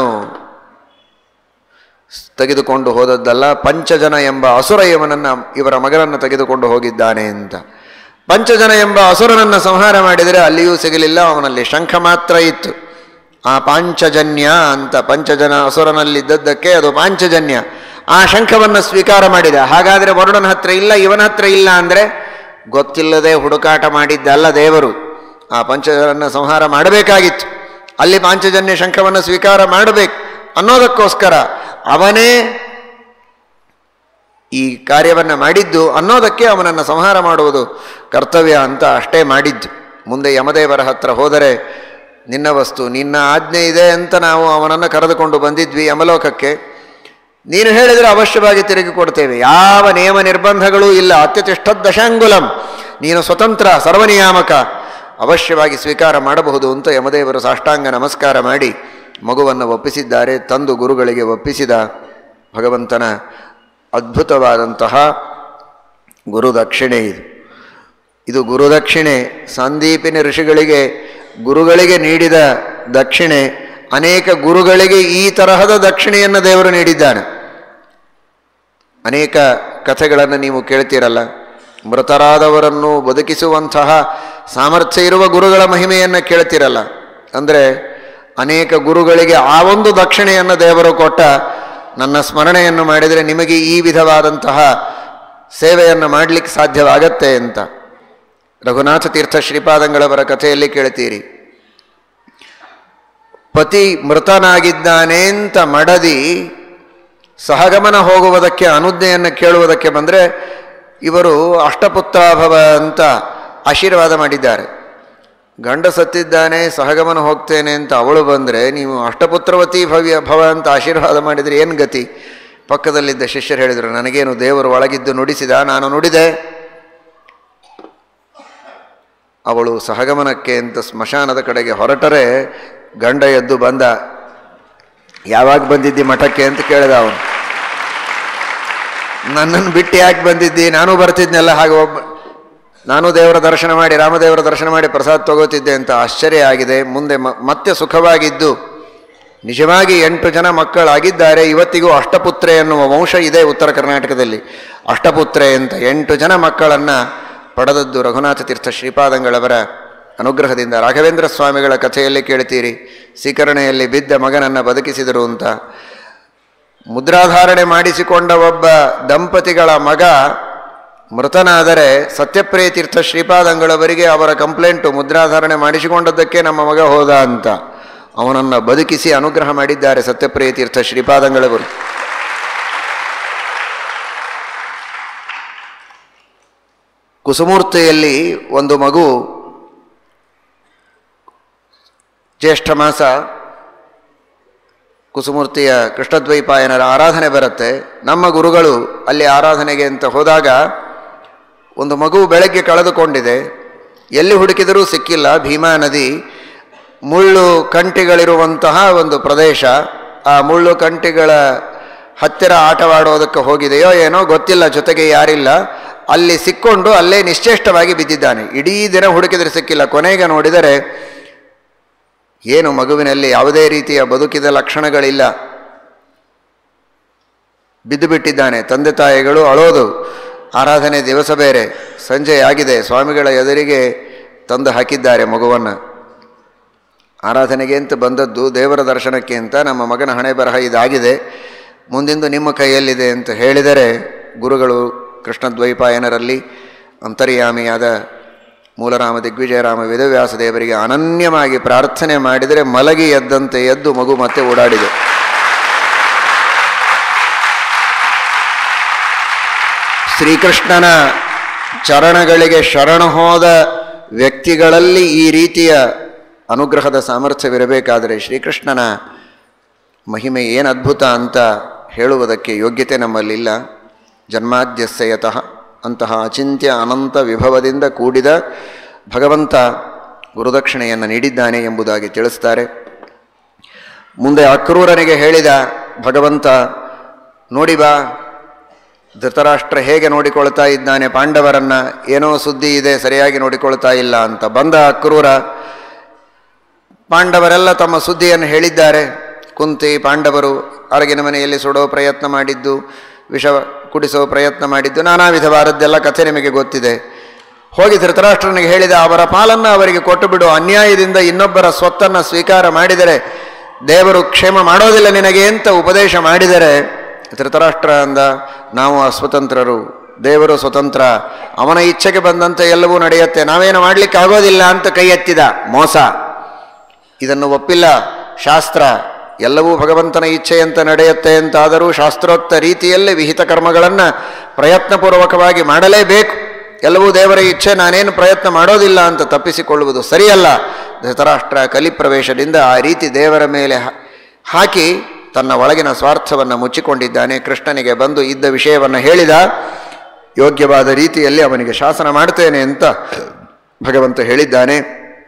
ತೆಗೆದುಕೊಂಡು ಹೋದದ್ದಲ್ಲ ಪಂಚಜನ ಎಂಬ ಅಸುರ ಇವನನ್ನು ಇವರ ಮಗನನ್ನು ತೆಗೆದುಕೊಂಡು ಹೋಗಿದ್ದಾನೆ ಅಂತ ಪಂಚಜನ ಎಂಬ ಅಸುರನನ್ನು ಸಂಹಾರ ಮಾಡಿದರೆ ಅಲ್ಲಿಯೂ ಸಿಗಲಿಲ್ಲ ಅವನಲ್ಲಿ ಶಂಖ ಮಾತ್ರ ಇತ್ತು ಆ ಪಾಂಚಜನ್ಯ ಅಂತ ಪಂಚಜನ ಅಸುರನಲ್ಲಿದ್ದದ್ದಕ್ಕೆ ಅದು ಪಾಂಚಜನ್ಯ ಆ ಶಂಖವನ್ನು ಸ್ವೀಕಾರ ಮಾಡಿದ ಹಾಗಾದರೆ ವರುಣನ ಹತ್ರ ಇಲ್ಲ ಇವನ ಹತ್ರ ಇಲ್ಲ ಅಂದರೆ ಗೊತ್ತಿಲ್ಲದೆ ಹುಡುಕಾಟ ಮಾಡಿದ್ದಲ್ಲ ದೇವರು ಆ ಪಂಚಜನ ಸಂಹಾರ ಮಾಡಬೇಕಾಗಿತ್ತು ಅಲ್ಲಿ ಪಾಂಚಜನ್ಯ ಶಂಖವನ್ನು ಸ್ವೀಕಾರ ಮಾಡಬೇಕು ಅನ್ನೋದಕ್ಕೋಸ್ಕರ ಅವನೇ ಈ ಕಾರ್ಯವನ್ನು ಮಾಡಿದ್ದು ಅನ್ನೋದಕ್ಕೆ ಅವನನ್ನು ಸಂಹಾರ ಮಾಡುವುದು ಕರ್ತವ್ಯ ಅಂತ ಅಷ್ಟೇ ಮಾಡಿದ್ದು ಮುಂದೆ ಯಮದೇವರ ಹತ್ರ ಹೋದರೆ ನಿನ್ನ ವಸ್ತು ನಿನ್ನ ಆಜ್ಞೆ ಇದೆ ಅಂತ ನಾವು ಅವನನ್ನು ಕರೆದುಕೊಂಡು ಬಂದಿದ್ವಿ ಯಮಲೋಕಕ್ಕೆ ನೀನು ಹೇಳಿದರೆ ಅವಶ್ಯವಾಗಿ ತಿರುಗಿ ಕೊಡ್ತೇವೆ ಯಾವ ನಿಯಮ ನಿರ್ಬಂಧಗಳೂ ಇಲ್ಲ ಅತ್ಯತಿಷ್ಠ ದಶಾಂಗುಲಂ ನೀನು ಸ್ವತಂತ್ರ ಸರ್ವನಿಯಾಮಕ ಅವಶ್ಯವಾಗಿ ಸ್ವೀಕಾರ ಮಾಡಬಹುದು ಅಂತ ಯಮದೇವರು ಸಾಷ್ಟಾಂಗ ನಮಸ್ಕಾರ ಮಾಡಿ ಮಗುವನ್ನು ಒಪ್ಪಿಸಿದ್ದಾರೆ ತಂದು ಗುರುಗಳಿಗೆ ಒಪ್ಪಿಸಿದ ಭಗವಂತನ ಅದ್ಭುತವಾದಂತಹ ಗುರುದಕ್ಷಿಣೆ ಇದು ಇದು ಗುರುದಕ್ಷಿಣೆ ಸಂದೀಪಿನಿ ಋಷಿಗಳಿಗೆ ಗುರುಗಳಿಗೆ ನೀಡಿದ ದಕ್ಷಿಣೆ ಅನೇಕ ಗುರುಗಳಿಗೆ ಈ ತರಹದ ದಕ್ಷಿಣೆಯನ್ನು ದೇವರು ನೀಡಿದ್ದಾನೆ ಅನೇಕ ಕಥೆಗಳನ್ನು ನೀವು ಕೇಳ್ತೀರಲ್ಲ ಮೃತರಾದವರನ್ನು ಬದುಕಿಸುವಂತಹ ಸಾಮರ್ಥ್ಯ ಇರುವ ಗುರುಗಳ ಮಹಿಮೆಯನ್ನು ಕೇಳ್ತಿರಲ್ಲ ಅಂದರೆ ಅನೇಕ ಗುರುಗಳಿಗೆ ಆ ಒಂದು ದಕ್ಷಿಣೆಯನ್ನು ದೇವರು ಕೊಟ್ಟ ನನ್ನ ಸ್ಮರಣೆಯನ್ನು ಮಾಡಿದರೆ ನಿಮಗೆ ಈ ವಿಧವಾದಂತಹ ಸೇವೆಯನ್ನು ಮಾಡಲಿಕ್ಕೆ ಸಾಧ್ಯವಾಗತ್ತೆ ಅಂತ ರಘುನಾಥ ತೀರ್ಥ ಶ್ರೀಪಾದಂಗಳವರ ಕಥೆಯಲ್ಲಿ ಕೇಳ್ತೀರಿ ಪತಿ ಮೃತನಾಗಿದ್ದಾನೆ ಅಂತ ಮಡದಿ ಸಹಗಮನ ಹೋಗುವುದಕ್ಕೆ ಅನುಜ್ಞೆಯನ್ನು ಕೇಳುವುದಕ್ಕೆ ಬಂದರೆ ಇವರು ಅಷ್ಟಪುತ್ರಾಭವ ಅಂತ ಆಶೀರ್ವಾದ ಮಾಡಿದ್ದಾರೆ ಗಂಡ ಸತ್ತಿದ್ದಾನೆ ಸಹಗಮನ ಹೋಗ್ತೇನೆ ಅಂತ ಅವಳು ಬಂದರೆ ನೀವು ಅಷ್ಟಪುತ್ರವತಿ ಭವ್ಯ ಭವ ಅಂತ ಆಶೀರ್ವಾದ ಮಾಡಿದರೆ ಏನು ಗತಿ ಪಕ್ಕದಲ್ಲಿದ್ದ ಶಿಷ್ಯರು ಹೇಳಿದರು ನನಗೇನು ದೇವರು ಒಳಗಿದ್ದು ನುಡಿಸಿದ ನಾನು ನುಡಿದೆ ಅವಳು ಸಹಗಮನಕ್ಕೆ ಅಂತ ಸ್ಮಶಾನದ ಕಡೆಗೆ ಹೊರಟರೆ ಗಂಡ ಎದ್ದು ಬಂದ ಯಾವಾಗ ಬಂದಿದ್ದಿ ಮಠಕ್ಕೆ ಅಂತ ಕೇಳಿದ ಅವನು ನನ್ನನ್ನು ಬಿಟ್ಟು ಯಾಕೆ ಬಂದಿದ್ದಿ ನಾನು ಬರ್ತಿದ್ನೆಲ್ಲ ಹಾಗೆ ಒಬ್ಬ ನಾನು ದೇವರ ದರ್ಶನ ಮಾಡಿ ರಾಮದೇವರ ದರ್ಶನ ಮಾಡಿ ಪ್ರಸಾದ ತಗೋತಿದ್ದೆ ಅಂತ ಆಶ್ಚರ್ಯ ಆಗಿದೆ ಮುಂದೆ ಮ- ಮತ್ತೆ ಸುಖವಾಗಿದ್ದು ನಿಜವಾಗಿ ಎಂಟು ಜನ ಮಕ್ಕಳಾಗಿದ್ದಾರೆ ಇವತ್ತಿಗೂ ಅಷ್ಟಪುತ್ರೆ ಎನ್ನುವ ವಂಶ ಇದೆ ಉತ್ತರ ಕರ್ನಾಟಕದಲ್ಲಿ ಅಷ್ಟಪುತ್ರೆ ಅಂತ ಎಂಟು ಜನ ಮಕ್ಕಳನ್ನು ಪಡೆದದ್ದು ರಘುನಾಥ ತೀರ್ಥ ಶ್ರೀಪಾದಂಗಳವರ ಅನುಗ್ರಹದಿಂದ ರಾಘವೇಂದ್ರ ಸ್ವಾಮಿಗಳ ಕಥೆಯಲ್ಲಿ ಕೇಳ್ತೀರಿ ಸೀಕರಣೆಯಲ್ಲಿ ಬಿದ್ದ ಮಗನನ್ನು ಬದುಕಿಸಿದರು ಅಂತ ಮುದ್ರಾಧಾರಣೆ ಮಾಡಿಸಿಕೊಂಡ ಒಬ್ಬ ದಂಪತಿಗಳ ಮಗ ಮೃತನಾದರೆ ಸತ್ಯಪ್ರಿಯ ತೀರ್ಥ ಶ್ರೀಪಾದಂಗಳವರಿಗೆ ಅವರ ಕಂಪ್ಲೇಂಟು ಮುದ್ರಾಧಾರಣೆ ಮಾಡಿಸಿಕೊಂಡದ್ದಕ್ಕೆ ನಮ್ಮ ಮಗ ಹೋದ ಅಂತ ಅವನನ್ನು ಬದುಕಿಸಿ ಅನುಗ್ರಹ ಮಾಡಿದ್ದಾರೆ ಸತ್ಯಪ್ರಿಯ ತೀರ್ಥ ಶ್ರೀಪಾದಂಗಳವರು ಕುಸುಮೂರ್ತಿಯಲ್ಲಿ ಒಂದು ಮಗು ಜ್ಯೇಷ್ಠ ಮಾಸ ಕುಸುಮೂರ್ತಿಯ ಕೃಷ್ಣದ್ವೈಪಾಯನರ ಆರಾಧನೆ ಬರುತ್ತೆ ನಮ್ಮ ಗುರುಗಳು ಅಲ್ಲಿ ಆರಾಧನೆಗೆ ಅಂತ ಹೋದಾಗ ಒಂದು ಮಗು ಬೆಳಗ್ಗೆ ಕಳೆದುಕೊಂಡಿದೆ ಎಲ್ಲಿ ಹುಡುಕಿದರೂ ಸಿಕ್ಕಿಲ್ಲ ಭೀಮಾ ನದಿ ಮುಳ್ಳು ಕಂಟಿಗಳಿರುವಂತಹ ಒಂದು ಪ್ರದೇಶ ಆ ಮುಳ್ಳು ಕಂಟಿಗಳ ಹತ್ತಿರ ಆಟವಾಡೋದಕ್ಕೆ ಹೋಗಿದೆಯೋ ಏನೋ ಗೊತ್ತಿಲ್ಲ ಜೊತೆಗೆ ಯಾರಿಲ್ಲ ಅಲ್ಲಿ ಸಿಕ್ಕೊಂಡು ಅಲ್ಲೇ ನಿಶ್ಚೇಷ್ಟವಾಗಿ ಬಿದ್ದಿದ್ದಾನೆ ಇಡೀ ದಿನ ಹುಡುಕಿದರೆ ಸಿಕ್ಕಿಲ್ಲ ಕೊನೆಗೆ ನೋಡಿದರೆ ಏನು ಮಗುವಿನಲ್ಲಿ ಯಾವುದೇ ರೀತಿಯ ಬದುಕಿದ ಲಕ್ಷಣಗಳಿಲ್ಲ ಬಿದ್ದು ಬಿಟ್ಟಿದ್ದಾನೆ ತಂದೆ ತಾಯಿಗಳು ಅಳೋದು ಆರಾಧನೆ ದಿವಸ ಬೇರೆ ಸಂಜೆ ಆಗಿದೆ ಸ್ವಾಮಿಗಳ ಎದುರಿಗೆ ತಂದು ಹಾಕಿದ್ದಾರೆ ಮಗುವನ್ನು ಆರಾಧನೆಗೆ ಅಂತ ಬಂದದ್ದು ದೇವರ ದರ್ಶನಕ್ಕೆ ಅಂತ ನಮ್ಮ ಮಗನ ಹಣೆ ಬರಹ ಇದಾಗಿದೆ ಮುಂದಿಂದು ನಿಮ್ಮ ಕೈಯಲ್ಲಿದೆ ಅಂತ ಹೇಳಿದರೆ ಗುರುಗಳು ಕೃಷ್ಣದ್ವೈಪಾಯನರಲ್ಲಿ ಅಂತರ್ಯಾಮಿಯಾದ ಮೂಲರಾಮ ದಿಗ್ವಿಜಯರಾಮ ವೇದವ್ಯಾಸ ದೇವರಿಗೆ ಅನನ್ಯವಾಗಿ ಪ್ರಾರ್ಥನೆ ಮಾಡಿದರೆ ಮಲಗಿ ಎದ್ದಂತೆ ಎದ್ದು ಮಗು ಮತ್ತೆ ಓಡಾಡಿದೆ ಶ್ರೀಕೃಷ್ಣನ ಚರಣಗಳಿಗೆ ಶರಣು ಹೋದ ವ್ಯಕ್ತಿಗಳಲ್ಲಿ ಈ ರೀತಿಯ ಅನುಗ್ರಹದ ಸಾಮರ್ಥ್ಯವಿರಬೇಕಾದರೆ ಶ್ರೀಕೃಷ್ಣನ ಮಹಿಮೆ ಏನು ಅದ್ಭುತ ಅಂತ ಹೇಳುವುದಕ್ಕೆ ಯೋಗ್ಯತೆ ನಮ್ಮಲ್ಲಿಲ್ಲ ಜನ್ಮಾದ್ಯಸ್ಯಯತಃ ಅಂತಹ ಅಚಿಂತ್ಯ ಅನಂತ ವಿಭವದಿಂದ ಕೂಡಿದ ಭಗವಂತ ಗುರುದಕ್ಷಿಣೆಯನ್ನು ನೀಡಿದ್ದಾನೆ ಎಂಬುದಾಗಿ ತಿಳಿಸ್ತಾರೆ ಮುಂದೆ ಅಕ್ರೂರನಿಗೆ ಹೇಳಿದ ಭಗವಂತ ನೋಡಿ ಬಾ ಧೃತರಾಷ್ಟ್ರ ಹೇಗೆ ನೋಡಿಕೊಳ್ತಾ ಇದ್ದಾನೆ ಪಾಂಡವರನ್ನ ಏನೋ ಸುದ್ದಿ ಇದೆ ಸರಿಯಾಗಿ ನೋಡಿಕೊಳ್ತಾ ಇಲ್ಲ ಅಂತ ಬಂದ ಅಕ್ರೂರ ಪಾಂಡವರೆಲ್ಲ ತಮ್ಮ ಸುದ್ದಿಯನ್ನು ಹೇಳಿದ್ದಾರೆ ಕುಂತಿ ಪಾಂಡವರು ಅರಗಿನ ಮನೆಯಲ್ಲಿ ಸುಡೋ ಪ್ರಯತ್ನ ಮಾಡಿದ್ದು ವಿಷ ಕುಡಿಸೋ ಪ್ರಯತ್ನ ಮಾಡಿದ್ದು ನಾನಾ ವಿಧವಾದದ್ದೆಲ್ಲ ಕಥೆ ನಿಮಗೆ ಗೊತ್ತಿದೆ ಹೋಗಿ ಧೃತರಾಷ್ಟ್ರನಿಗೆ ಹೇಳಿದ ಅವರ ಪಾಲನ್ನು ಅವರಿಗೆ ಕೊಟ್ಟು ಬಿಡು ಅನ್ಯಾಯದಿಂದ ಇನ್ನೊಬ್ಬರ ಸ್ವತ್ತನ್ನು ಸ್ವೀಕಾರ ಮಾಡಿದರೆ ದೇವರು ಕ್ಷೇಮ ಮಾಡೋದಿಲ್ಲ ನಿನಗೆ ಅಂತ ಉಪದೇಶ ಮಾಡಿದರೆ ಧೃತರಾಷ್ಟ್ರ ಅಂದ ನಾವು ಅಸ್ವತಂತ್ರರು ದೇವರು ಸ್ವತಂತ್ರ ಅವನ ಇಚ್ಛೆಗೆ ಬಂದಂತೆ ಎಲ್ಲವೂ ನಡೆಯುತ್ತೆ ನಾವೇನು ಮಾಡಲಿಕ್ಕೆ ಆಗೋದಿಲ್ಲ ಅಂತ ಕೈ ಎತ್ತಿದ ಮೋಸ ಇದನ್ನು ಒಪ್ಪಿಲ್ಲ ಶಾಸ್ತ್ರ ಎಲ್ಲವೂ ಭಗವಂತನ ಇಚ್ಛೆಯಂತೆ ನಡೆಯುತ್ತೆ ಅಂತಾದರೂ ಶಾಸ್ತ್ರೋಕ್ತ ರೀತಿಯಲ್ಲೇ ವಿಹಿತ ಕರ್ಮಗಳನ್ನು ಪ್ರಯತ್ನಪೂರ್ವಕವಾಗಿ ಮಾಡಲೇಬೇಕು ಎಲ್ಲವೂ ದೇವರ ಇಚ್ಛೆ ನಾನೇನು ಪ್ರಯತ್ನ ಮಾಡೋದಿಲ್ಲ ಅಂತ ತಪ್ಪಿಸಿಕೊಳ್ಳುವುದು ಸರಿಯಲ್ಲ ಧೃತರಾಷ್ಟ್ರ ಕಲಿಪ್ರವೇಶದಿಂದ ಆ ರೀತಿ ದೇವರ ಮೇಲೆ ಹಾ- ಹಾಕಿ ತನ್ನ ಒಳಗಿನ ಸ್ವಾರ್ಥವನ್ನು ಮುಚ್ಚಿಕೊಂಡಿದ್ದಾನೆ ಕೃಷ್ಣನಿಗೆ ಬಂದು ಇದ್ದ ವಿಷಯವನ್ನು ಹೇಳಿದ ಯೋಗ್ಯವಾದ ರೀತಿಯಲ್ಲಿ ಅವನಿಗೆ ಶಾಸನ ಮಾಡ್ತೇನೆ ಅಂತ ಭಗವಂತ ಹೇಳಿದ್ದಾನೆ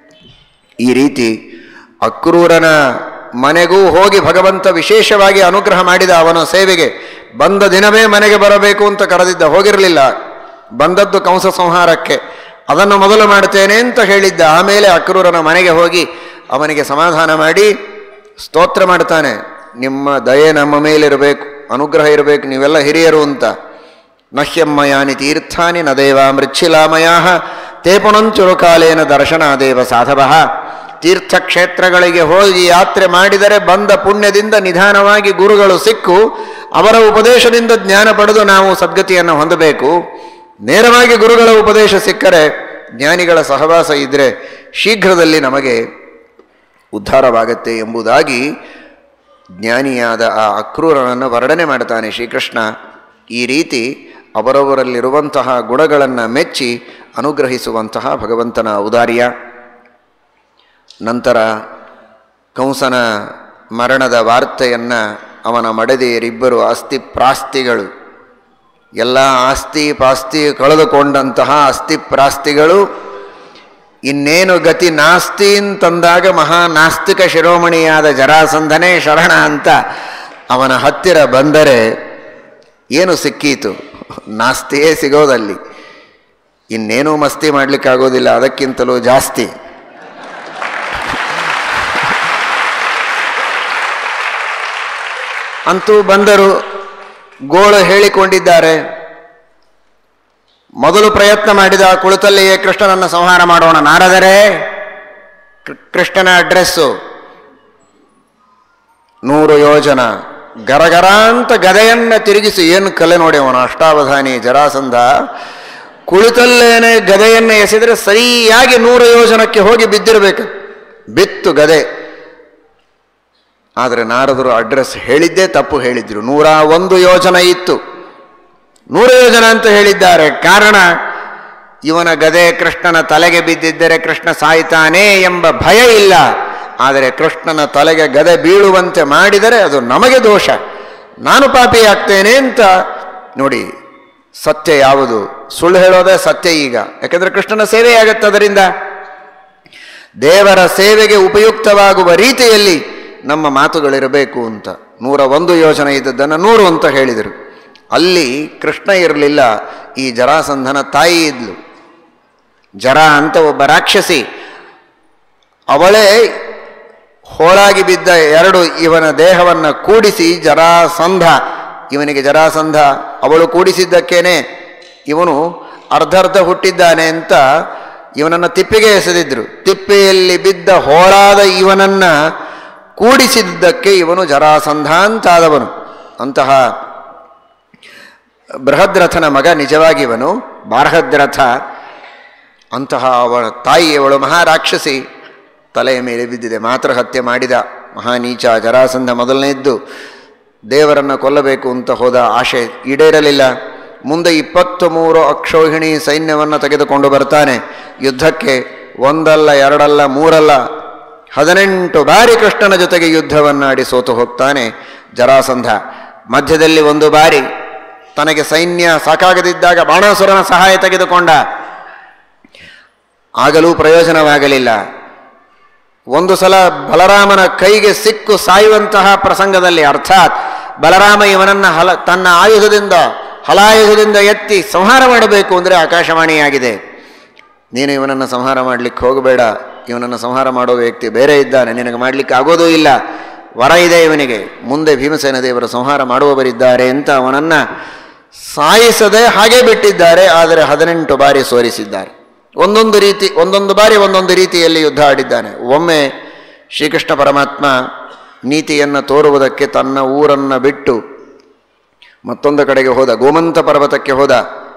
ಈ ರೀತಿ ಅಕ್ರೂರನ ಮನೆಗೂ ಹೋಗಿ ಭಗವಂತ ವಿಶೇಷವಾಗಿ ಅನುಗ್ರಹ ಮಾಡಿದ ಅವನ ಸೇವೆಗೆ ಬಂದ ದಿನವೇ ಮನೆಗೆ ಬರಬೇಕು ಅಂತ ಕರೆದಿದ್ದ ಹೋಗಿರಲಿಲ್ಲ ಬಂದದ್ದು ಕಂಸ ಸಂಹಾರಕ್ಕೆ ಅದನ್ನು ಮೊದಲು ಮಾಡ್ತೇನೆ ಅಂತ ಹೇಳಿದ್ದ ಆಮೇಲೆ ಅಕ್ರೂರನ ಮನೆಗೆ ಹೋಗಿ ಅವನಿಗೆ ಸಮಾಧಾನ ಮಾಡಿ ಸ್ತೋತ್ರ ಮಾಡ್ತಾನೆ ನಿಮ್ಮ ದಯೆ ನಮ್ಮ ಮೇಲಿರಬೇಕು ಅನುಗ್ರಹ ಇರಬೇಕು ನೀವೆಲ್ಲ ಹಿರಿಯರು ಅಂತ ನಹ್ಯಮ್ಮಯಾನಿ ತೀರ್ಥಾನಿ ನ ದೇವ ಮೃಚ್ಛಿಲಾಮಯ ತೇ ಪುಣಂಚುರುಕಾಲೇನ ದರ್ಶನಾದೇವ ಸಾಧವ ತೀರ್ಥಕ್ಷೇತ್ರಗಳಿಗೆ ಹೋಗಿ ಯಾತ್ರೆ ಮಾಡಿದರೆ ಬಂದ ಪುಣ್ಯದಿಂದ ನಿಧಾನವಾಗಿ ಗುರುಗಳು ಸಿಕ್ಕು ಅವರ ಉಪದೇಶದಿಂದ ಜ್ಞಾನ ಪಡೆದು ನಾವು ಸದ್ಗತಿಯನ್ನು ಹೊಂದಬೇಕು ನೇರವಾಗಿ ಗುರುಗಳ ಉಪದೇಶ ಸಿಕ್ಕರೆ ಜ್ಞಾನಿಗಳ ಸಹವಾಸ ಇದ್ದರೆ ಶೀಘ್ರದಲ್ಲಿ ನಮಗೆ ಉದ್ಧಾರವಾಗತ್ತೆ ಎಂಬುದಾಗಿ ಜ್ಞಾನಿಯಾದ ಆ ಅಕ್ರೂರನನ್ನು ವರ್ಣನೆ ಮಾಡ್ತಾನೆ ಶ್ರೀಕೃಷ್ಣ ಈ ರೀತಿ ಅವರವರಲ್ಲಿರುವಂತಹ ಗುಣಗಳನ್ನು ಮೆಚ್ಚಿ ಅನುಗ್ರಹಿಸುವಂತಹ ಭಗವಂತನ ಔದಾರ್ಯ ನಂತರ ಕಂಸನ ಮರಣದ ವಾರ್ತೆಯನ್ನು ಅವನ ಮಡದಿಯರಿಬ್ಬರು ಆಸ್ತಿ ಪ್ರಾಸ್ತಿಗಳು ಎಲ್ಲ ಆಸ್ತಿ ಪಾಸ್ತಿ ಕಳೆದುಕೊಂಡಂತಹ ಅಸ್ಥಿ ಪ್ರಾಸ್ತಿಗಳು ಇನ್ನೇನು ಗತಿ ನಾಸ್ತಿ ಅಂತಂದಾಗ ಮಹಾ ನಾಸ್ತಿಕ ಶಿರೋಮಣಿಯಾದ ಜರಾಸಂಧನೇ ಶರಣ ಅಂತ ಅವನ ಹತ್ತಿರ ಬಂದರೆ ಏನು ಸಿಕ್ಕೀತು ನಾಸ್ತಿಯೇ ಸಿಗೋದಲ್ಲಿ ಇನ್ನೇನೂ ಮಸ್ತಿ ಮಾಡಲಿಕ್ಕಾಗೋದಿಲ್ಲ ಅದಕ್ಕಿಂತಲೂ ಜಾಸ್ತಿ ಅಂತೂ ಬಂದರು ಗೋಳು ಹೇಳಿಕೊಂಡಿದ್ದಾರೆ ಮೊದಲು ಪ್ರಯತ್ನ ಮಾಡಿದ ಕುಳಿತಲ್ಲಿಯೇ ಕೃಷ್ಣನನ್ನು ಸಂಹಾರ ಮಾಡೋಣ ನಾರದರೆ ಕೃ- ಕೃಷ್ಣನ ಅಡ್ರೆಸ್ಸು ನೂರು ಯೋಜನ ಗರಗರ ಅಂತ ಗದೆಯನ್ನ ತಿರುಗಿಸಿ ಏನು ಕಲೆ ನೋಡಿ ಅವನು ಅಷ್ಟಾವಧಾನಿ ಜರಾಸಂಧ ಕುಳಿತಲ್ಲೇನೆ ಗದೆಯನ್ನು ಎಸೆದರೆ ಸರಿಯಾಗಿ ನೂರು ಯೋಜನಕ್ಕೆ ಹೋಗಿ ಬಿದ್ದಿರಬೇಕು ಬಿತ್ತು ಗದೆ ಆದರೆ ನಾರದರು ಅಡ್ರೆಸ್ ಹೇಳಿದ್ದೇ ತಪ್ಪು ಹೇಳಿದ್ರು ನೂರ ಒಂದು ಯೋಜನ ಇತ್ತು ನೂರು ಯೋಜನ ಅಂತ ಹೇಳಿದ್ದಾರೆ ಕಾರಣ ಇವನ ಗದೆ ಕೃಷ್ಣನ ತಲೆಗೆ ಬಿದ್ದಿದ್ದರೆ ಕೃಷ್ಣ ಸಾಯ್ತಾನೆ ಎಂಬ ಭಯ ಇಲ್ಲ ಆದರೆ ಕೃಷ್ಣನ ತಲೆಗೆ ಗದೆ ಬೀಳುವಂತೆ ಮಾಡಿದರೆ ಅದು ನಮಗೆ ದೋಷ ನಾನು ಪಾಪಿ ಆಗ್ತೇನೆ ಅಂತ ನೋಡಿ ಸತ್ಯ ಯಾವುದು ಸುಳ್ಳು ಹೇಳೋದೇ ಸತ್ಯ ಈಗ ಯಾಕಂದ್ರೆ ಕೃಷ್ಣನ ಸೇವೆ ಆಗತ್ತೆ ಅದರಿಂದ ದೇವರ ಸೇವೆಗೆ ಉಪಯುಕ್ತವಾಗುವ ರೀತಿಯಲ್ಲಿ ನಮ್ಮ ಮಾತುಗಳಿರಬೇಕು ಅಂತ ನೂರ ಒಂದು ಯೋಜನೆ ಇದ್ದದ್ದನ್ನು ನೂರು ಅಂತ ಹೇಳಿದರು ಅಲ್ಲಿ ಕೃಷ್ಣ ಇರಲಿಲ್ಲ ಈ ಜರಾಸಂಧನ ತಾಯಿ ಇದ್ಲು ಜರ ಅಂತ ಒಬ್ಬ ರಾಕ್ಷಸಿ ಅವಳೇ ಹೋಳಾಗಿ ಬಿದ್ದ ಎರಡು ಇವನ ದೇಹವನ್ನು ಕೂಡಿಸಿ ಜರಾಸಂಧ ಇವನಿಗೆ ಜರಾಸಂಧ ಅವಳು ಕೂಡಿಸಿದ್ದಕ್ಕೇನೆ ಇವನು ಅರ್ಧರ್ಧ ಹುಟ್ಟಿದ್ದಾನೆ ಅಂತ ಇವನನ್ನು ತಿಪ್ಪಿಗೆ ಎಸೆದಿದ್ರು ತಿಪ್ಪೆಯಲ್ಲಿ ಬಿದ್ದ ಹೋಳಾದ ಇವನನ್ನ ಕೂಡಿಸಿದ್ದಕ್ಕೆ ಇವನು ಜರಾಸಂಧ ಅಂತಾದವನು ಅಂತಹ ಬೃಹದ್ರಥನ ಮಗ ನಿಜವಾಗಿ ಇವನು ಬಾರಹದ್ರಥ ಅಂತಹ ಅವಳ ತಾಯಿ ಅವಳು ಮಹಾರಾಕ್ಷಸಿ ತಲೆಯ ಮೇಲೆ ಬಿದ್ದಿದೆ ಮಾತ್ರ ಹತ್ಯೆ ಮಾಡಿದ ಮಹಾನೀಚ ಜರಾಸಂಧ ಮೊದಲನೇದ್ದು ದೇವರನ್ನು ಕೊಲ್ಲಬೇಕು ಅಂತ ಹೋದ ಆಶೆ ಈಡೇರಲಿಲ್ಲ ಮುಂದೆ ಇಪ್ಪತ್ತು ಮೂರು ಅಕ್ಷೋಹಿಣಿ ಸೈನ್ಯವನ್ನು ತೆಗೆದುಕೊಂಡು ಬರ್ತಾನೆ ಯುದ್ಧಕ್ಕೆ ಒಂದಲ್ಲ ಎರಡಲ್ಲ ಮೂರಲ್ಲ ಹದಿನೆಂಟು ಬಾರಿ ಕೃಷ್ಣನ ಜೊತೆಗೆ ಯುದ್ಧವನ್ನಾಡಿ ಸೋತು ಹೋಗ್ತಾನೆ ಜರಾಸಂಧ ಮಧ್ಯದಲ್ಲಿ ಒಂದು ಬಾರಿ ತನಗೆ ಸೈನ್ಯ ಸಾಕಾಗದಿದ್ದಾಗ ಬಾಣಾಸುರನ ಸಹಾಯ ತೆಗೆದುಕೊಂಡ ಆಗಲೂ ಪ್ರಯೋಜನವಾಗಲಿಲ್ಲ ಒಂದು ಸಲ ಬಲರಾಮನ ಕೈಗೆ ಸಿಕ್ಕು ಸಾಯುವಂತಹ ಪ್ರಸಂಗದಲ್ಲಿ ಅರ್ಥಾತ್ ಬಲರಾಮ ಇವನನ್ನು ಹಲ ತನ್ನ ಆಯುಧದಿಂದ ಹಲಾಯುಧದಿಂದ ಎತ್ತಿ ಸಂಹಾರ ಮಾಡಬೇಕು ಅಂದರೆ ಆಕಾಶವಾಣಿಯಾಗಿದೆ ನೀನು ಇವನನ್ನು ಸಂಹಾರ ಮಾಡಲಿಕ್ಕೆ ಹೋಗಬೇಡ ಇವನನ್ನು ಸಂಹಾರ ಮಾಡೋ ವ್ಯಕ್ತಿ ಬೇರೆ ಇದ್ದಾನೆ ನಿನಗೆ ಮಾಡಲಿಕ್ಕೆ ಆಗೋದೂ ಇಲ್ಲ ವರ ಇದೆ ಇವನಿಗೆ ಮುಂದೆ ಭೀಮಸೇನ ದೇವರು ಸಂಹಾರ ಮಾಡುವವರಿದ್ದಾರೆ ಅಂತ ಅವನನ್ನು ಸಾಯಿಸದೆ ಹಾಗೆ ಬಿಟ್ಟಿದ್ದಾರೆ ಆದರೆ ಹದಿನೆಂಟು ಬಾರಿ ಸೋರಿಸಿದ್ದಾರೆ ಒಂದೊಂದು ರೀತಿ ಒಂದೊಂದು ಬಾರಿ ಒಂದೊಂದು ರೀತಿಯಲ್ಲಿ ಯುದ್ಧ ಆಡಿದ್ದಾನೆ ಒಮ್ಮೆ ಶ್ರೀಕೃಷ್ಣ ಪರಮಾತ್ಮ ನೀತಿಯನ್ನು ತೋರುವುದಕ್ಕೆ ತನ್ನ ಊರನ್ನು ಬಿಟ್ಟು ಮತ್ತೊಂದು ಕಡೆಗೆ ಹೋದ ಗೋಮಂತ ಪರ್ವತಕ್ಕೆ ಹೋದ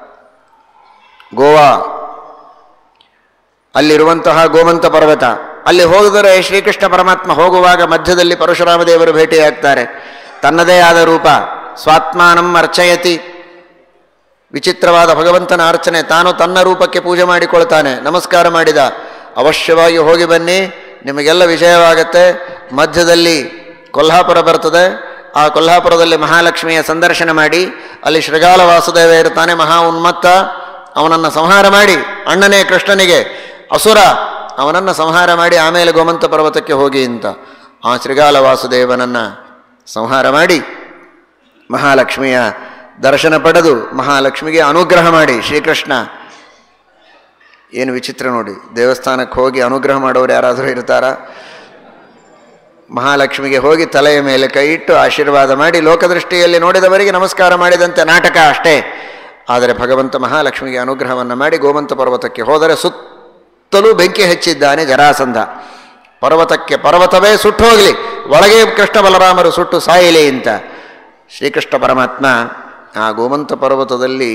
ಗೋವಾ ಅಲ್ಲಿರುವಂತಹ ಗೋಮಂತ ಪರ್ವತ ಅಲ್ಲಿ ಹೋದರೆ ಶ್ರೀಕೃಷ್ಣ ಪರಮಾತ್ಮ ಹೋಗುವಾಗ ಮಧ್ಯದಲ್ಲಿ ಪರಶುರಾಮ ದೇವರು ಭೇಟಿಯಾಗ್ತಾರೆ ತನ್ನದೇ ಆದ ರೂಪ ಸ್ವಾತ್ಮಾನಂ ಅರ್ಚಯತಿ ವಿಚಿತ್ರವಾದ ಭಗವಂತನ ಅರ್ಚನೆ ತಾನು ತನ್ನ ರೂಪಕ್ಕೆ ಪೂಜೆ ಮಾಡಿಕೊಳ್ತಾನೆ ನಮಸ್ಕಾರ ಮಾಡಿದ ಅವಶ್ಯವಾಗಿ ಹೋಗಿ ಬನ್ನಿ ನಿಮಗೆಲ್ಲ ವಿಷಯವಾಗತ್ತೆ ಮಧ್ಯದಲ್ಲಿ ಕೊಲ್ಹಾಪುರ ಬರ್ತದೆ ಆ ಕೊಲ್ಹಾಪುರದಲ್ಲಿ ಮಹಾಲಕ್ಷ್ಮಿಯ ಸಂದರ್ಶನ ಮಾಡಿ ಅಲ್ಲಿ ಶೃಗಾಲ ವಾಸುದೇವ ಇರ್ತಾನೆ ಮಹಾ ಉನ್ಮತ್ತ ಅವನನ್ನು ಸಂಹಾರ ಮಾಡಿ ಅಣ್ಣನೇ ಕೃಷ್ಣನಿಗೆ ಅಸುರ ಅವನನ್ನು ಸಂಹಾರ ಮಾಡಿ ಆಮೇಲೆ ಗೋಮಂತ ಪರ್ವತಕ್ಕೆ ಹೋಗಿ ಅಂತ ಆ ಶೃಗಾಲ ವಾಸುದೇವನನ್ನು ಸಂಹಾರ ಮಾಡಿ ಮಹಾಲಕ್ಷ್ಮಿಯ ದರ್ಶನ ಪಡೆದು ಮಹಾಲಕ್ಷ್ಮಿಗೆ ಅನುಗ್ರಹ ಮಾಡಿ ಶ್ರೀಕೃಷ್ಣ ಏನು ವಿಚಿತ್ರ ನೋಡಿ ದೇವಸ್ಥಾನಕ್ಕೆ ಹೋಗಿ ಅನುಗ್ರಹ ಮಾಡೋರು ಯಾರಾದರೂ ಇರ್ತಾರಾ ಮಹಾಲಕ್ಷ್ಮಿಗೆ ಹೋಗಿ ತಲೆಯ ಮೇಲೆ ಕೈ ಇಟ್ಟು ಆಶೀರ್ವಾದ ಮಾಡಿ ಲೋಕದೃಷ್ಟಿಯಲ್ಲಿ ನೋಡಿದವರಿಗೆ ನಮಸ್ಕಾರ ಮಾಡಿದಂತೆ ನಾಟಕ ಅಷ್ಟೇ ಆದರೆ ಭಗವಂತ ಮಹಾಲಕ್ಷ್ಮಿಗೆ ಅನುಗ್ರಹವನ್ನು ಮಾಡಿ ಗೋಮಂತ ಪರ್ವತಕ್ಕೆ ಹೋದರೆ ಸುತ್ತಲೂ ಬೆಂಕಿ ಹಚ್ಚಿದ್ದಾನೆ ಜರಾಸಂಧ ಪರ್ವತಕ್ಕೆ ಪರ್ವತವೇ ಸುಟ್ಟು ಹೋಗಲಿ ಒಳಗೆ ಕೃಷ್ಣ ಬಲರಾಮರು ಸುಟ್ಟು ಸಾಯಲಿ ಅಂತ ಶ್ರೀಕೃಷ್ಣ ಪರಮಾತ್ಮ ಆ ಗೋಮಂತ ಪರ್ವತದಲ್ಲಿ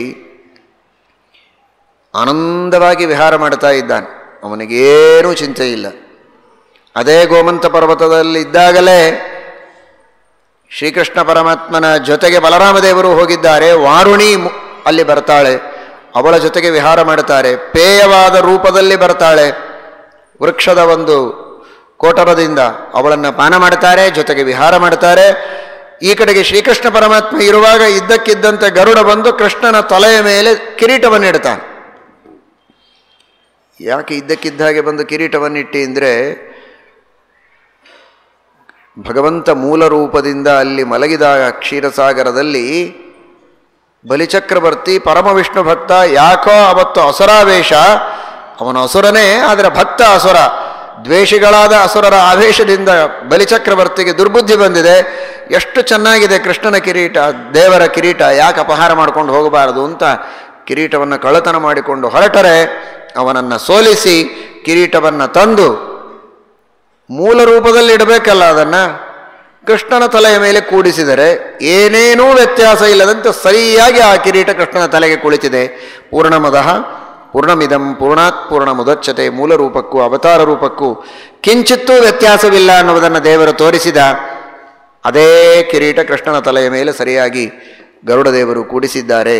ಆನಂದವಾಗಿ ವಿಹಾರ ಮಾಡ್ತಾ ಇದ್ದಾನೆ ಅವನಿಗೇನೂ ಚಿಂತೆ ಇಲ್ಲ ಅದೇ ಗೋಮಂತ ಪರ್ವತದಲ್ಲಿ ಇದ್ದಾಗಲೇ ಶ್ರೀಕೃಷ್ಣ ಪರಮಾತ್ಮನ ಜೊತೆಗೆ ಬಲರಾಮದೇವರು ಹೋಗಿದ್ದಾರೆ ವಾರುಣಿ ಮು- ಅಲ್ಲಿ ಬರ್ತಾಳೆ ಅವಳ ಜೊತೆಗೆ ವಿಹಾರ ಮಾಡ್ತಾರೆ ಪೇಯವಾದ ರೂಪದಲ್ಲಿ ಬರ್ತಾಳೆ ವೃಕ್ಷದ ಒಂದು ಕೋಟರದಿಂದ ಅವಳನ್ನು ಪಾನ ಮಾಡ್ತಾರೆ ಜೊತೆಗೆ ವಿಹಾರ ಮಾಡ್ತಾರೆ ಈ ಕಡೆಗೆ ಶ್ರೀಕೃಷ್ಣ ಪರಮಾತ್ಮ ಇರುವಾಗ ಇದ್ದಕ್ಕಿದ್ದಂತೆ ಗರುಡ ಬಂದು ಕೃಷ್ಣನ ತಲೆಯ ಮೇಲೆ ಕಿರೀಟವನ್ನು ಇಡ್ತಾನೆ ಯಾಕೆ ಇದ್ದಕ್ಕಿದ್ದ ಹಾಗೆ ಬಂದು ಕಿರೀಟವನ್ನಿಟ್ಟಿ ಅಂದರೆ ಭಗವಂತ ಮೂಲ ರೂಪದಿಂದ ಅಲ್ಲಿ ಮಲಗಿದಾಗ ಕ್ಷೀರಸಾಗರದಲ್ಲಿ ಬಲಿಚಕ್ರವರ್ತಿ ಪರಮವಿಷ್ಣು ಭಕ್ತ ಯಾಕೋ ಅವತ್ತು ಅಸುರಾವೇಶ ಅವನು ಅಸುರನೇ ಆದರೆ ಭಕ್ತ ಅಸುರ ದ್ವೇಷಿಗಳಾದ ಅಸುರರ ಆವೇಶದಿಂದ ಬಲಿಚಕ್ರವರ್ತಿಗೆ ದುರ್ಬುದ್ಧಿ ಬಂದಿದೆ ಎಷ್ಟು ಚೆನ್ನಾಗಿದೆ ಕೃಷ್ಣನ ಕಿರೀಟ ದೇವರ ಕಿರೀಟ ಯಾಕೆ ಅಪಹಾರ ಮಾಡ್ಕೊಂಡು ಹೋಗಬಾರದು ಅಂತ ಕಿರೀಟವನ್ನು ಕಳ್ಳತನ ಮಾಡಿಕೊಂಡು ಹೊರಟರೆ ಅವನನ್ನು ಸೋಲಿಸಿ ಕಿರೀಟವನ್ನು ತಂದು ಮೂಲ ರೂಪದಲ್ಲಿ ಇಡಬೇಕಲ್ಲ ಅದನ್ನು ಕೃಷ್ಣನ ತಲೆಯ ಮೇಲೆ ಕೂಡಿಸಿದರೆ ಏನೇನೂ ವ್ಯತ್ಯಾಸ ಇಲ್ಲದಂತೆ ಸರಿಯಾಗಿ ಆ ಕಿರೀಟ ಕೃಷ್ಣನ ತಲೆಗೆ ಕುಳಿತಿದೆ ಪೂರ್ಣಮದಃ ಪೂರ್ಣಮಿದಂ ಪೂರ್ಣಾತ್ ಪೂರ್ಣ ಮುದಚ್ಚತೆ ಮೂಲ ರೂಪಕ್ಕೂ ಅವತಾರ ರೂಪಕ್ಕೂ ಕಿಂಚಿತ್ತೂ ವ್ಯತ್ಯಾಸವಿಲ್ಲ ಅನ್ನುವುದನ್ನು ದೇವರು ತೋರಿಸಿದ ಅದೇ ಕಿರೀಟ ಕೃಷ್ಣನ ತಲೆಯ ಮೇಲೆ ಸರಿಯಾಗಿ ಗರುಡದೇವರು ಕೂಡಿಸಿದ್ದಾರೆ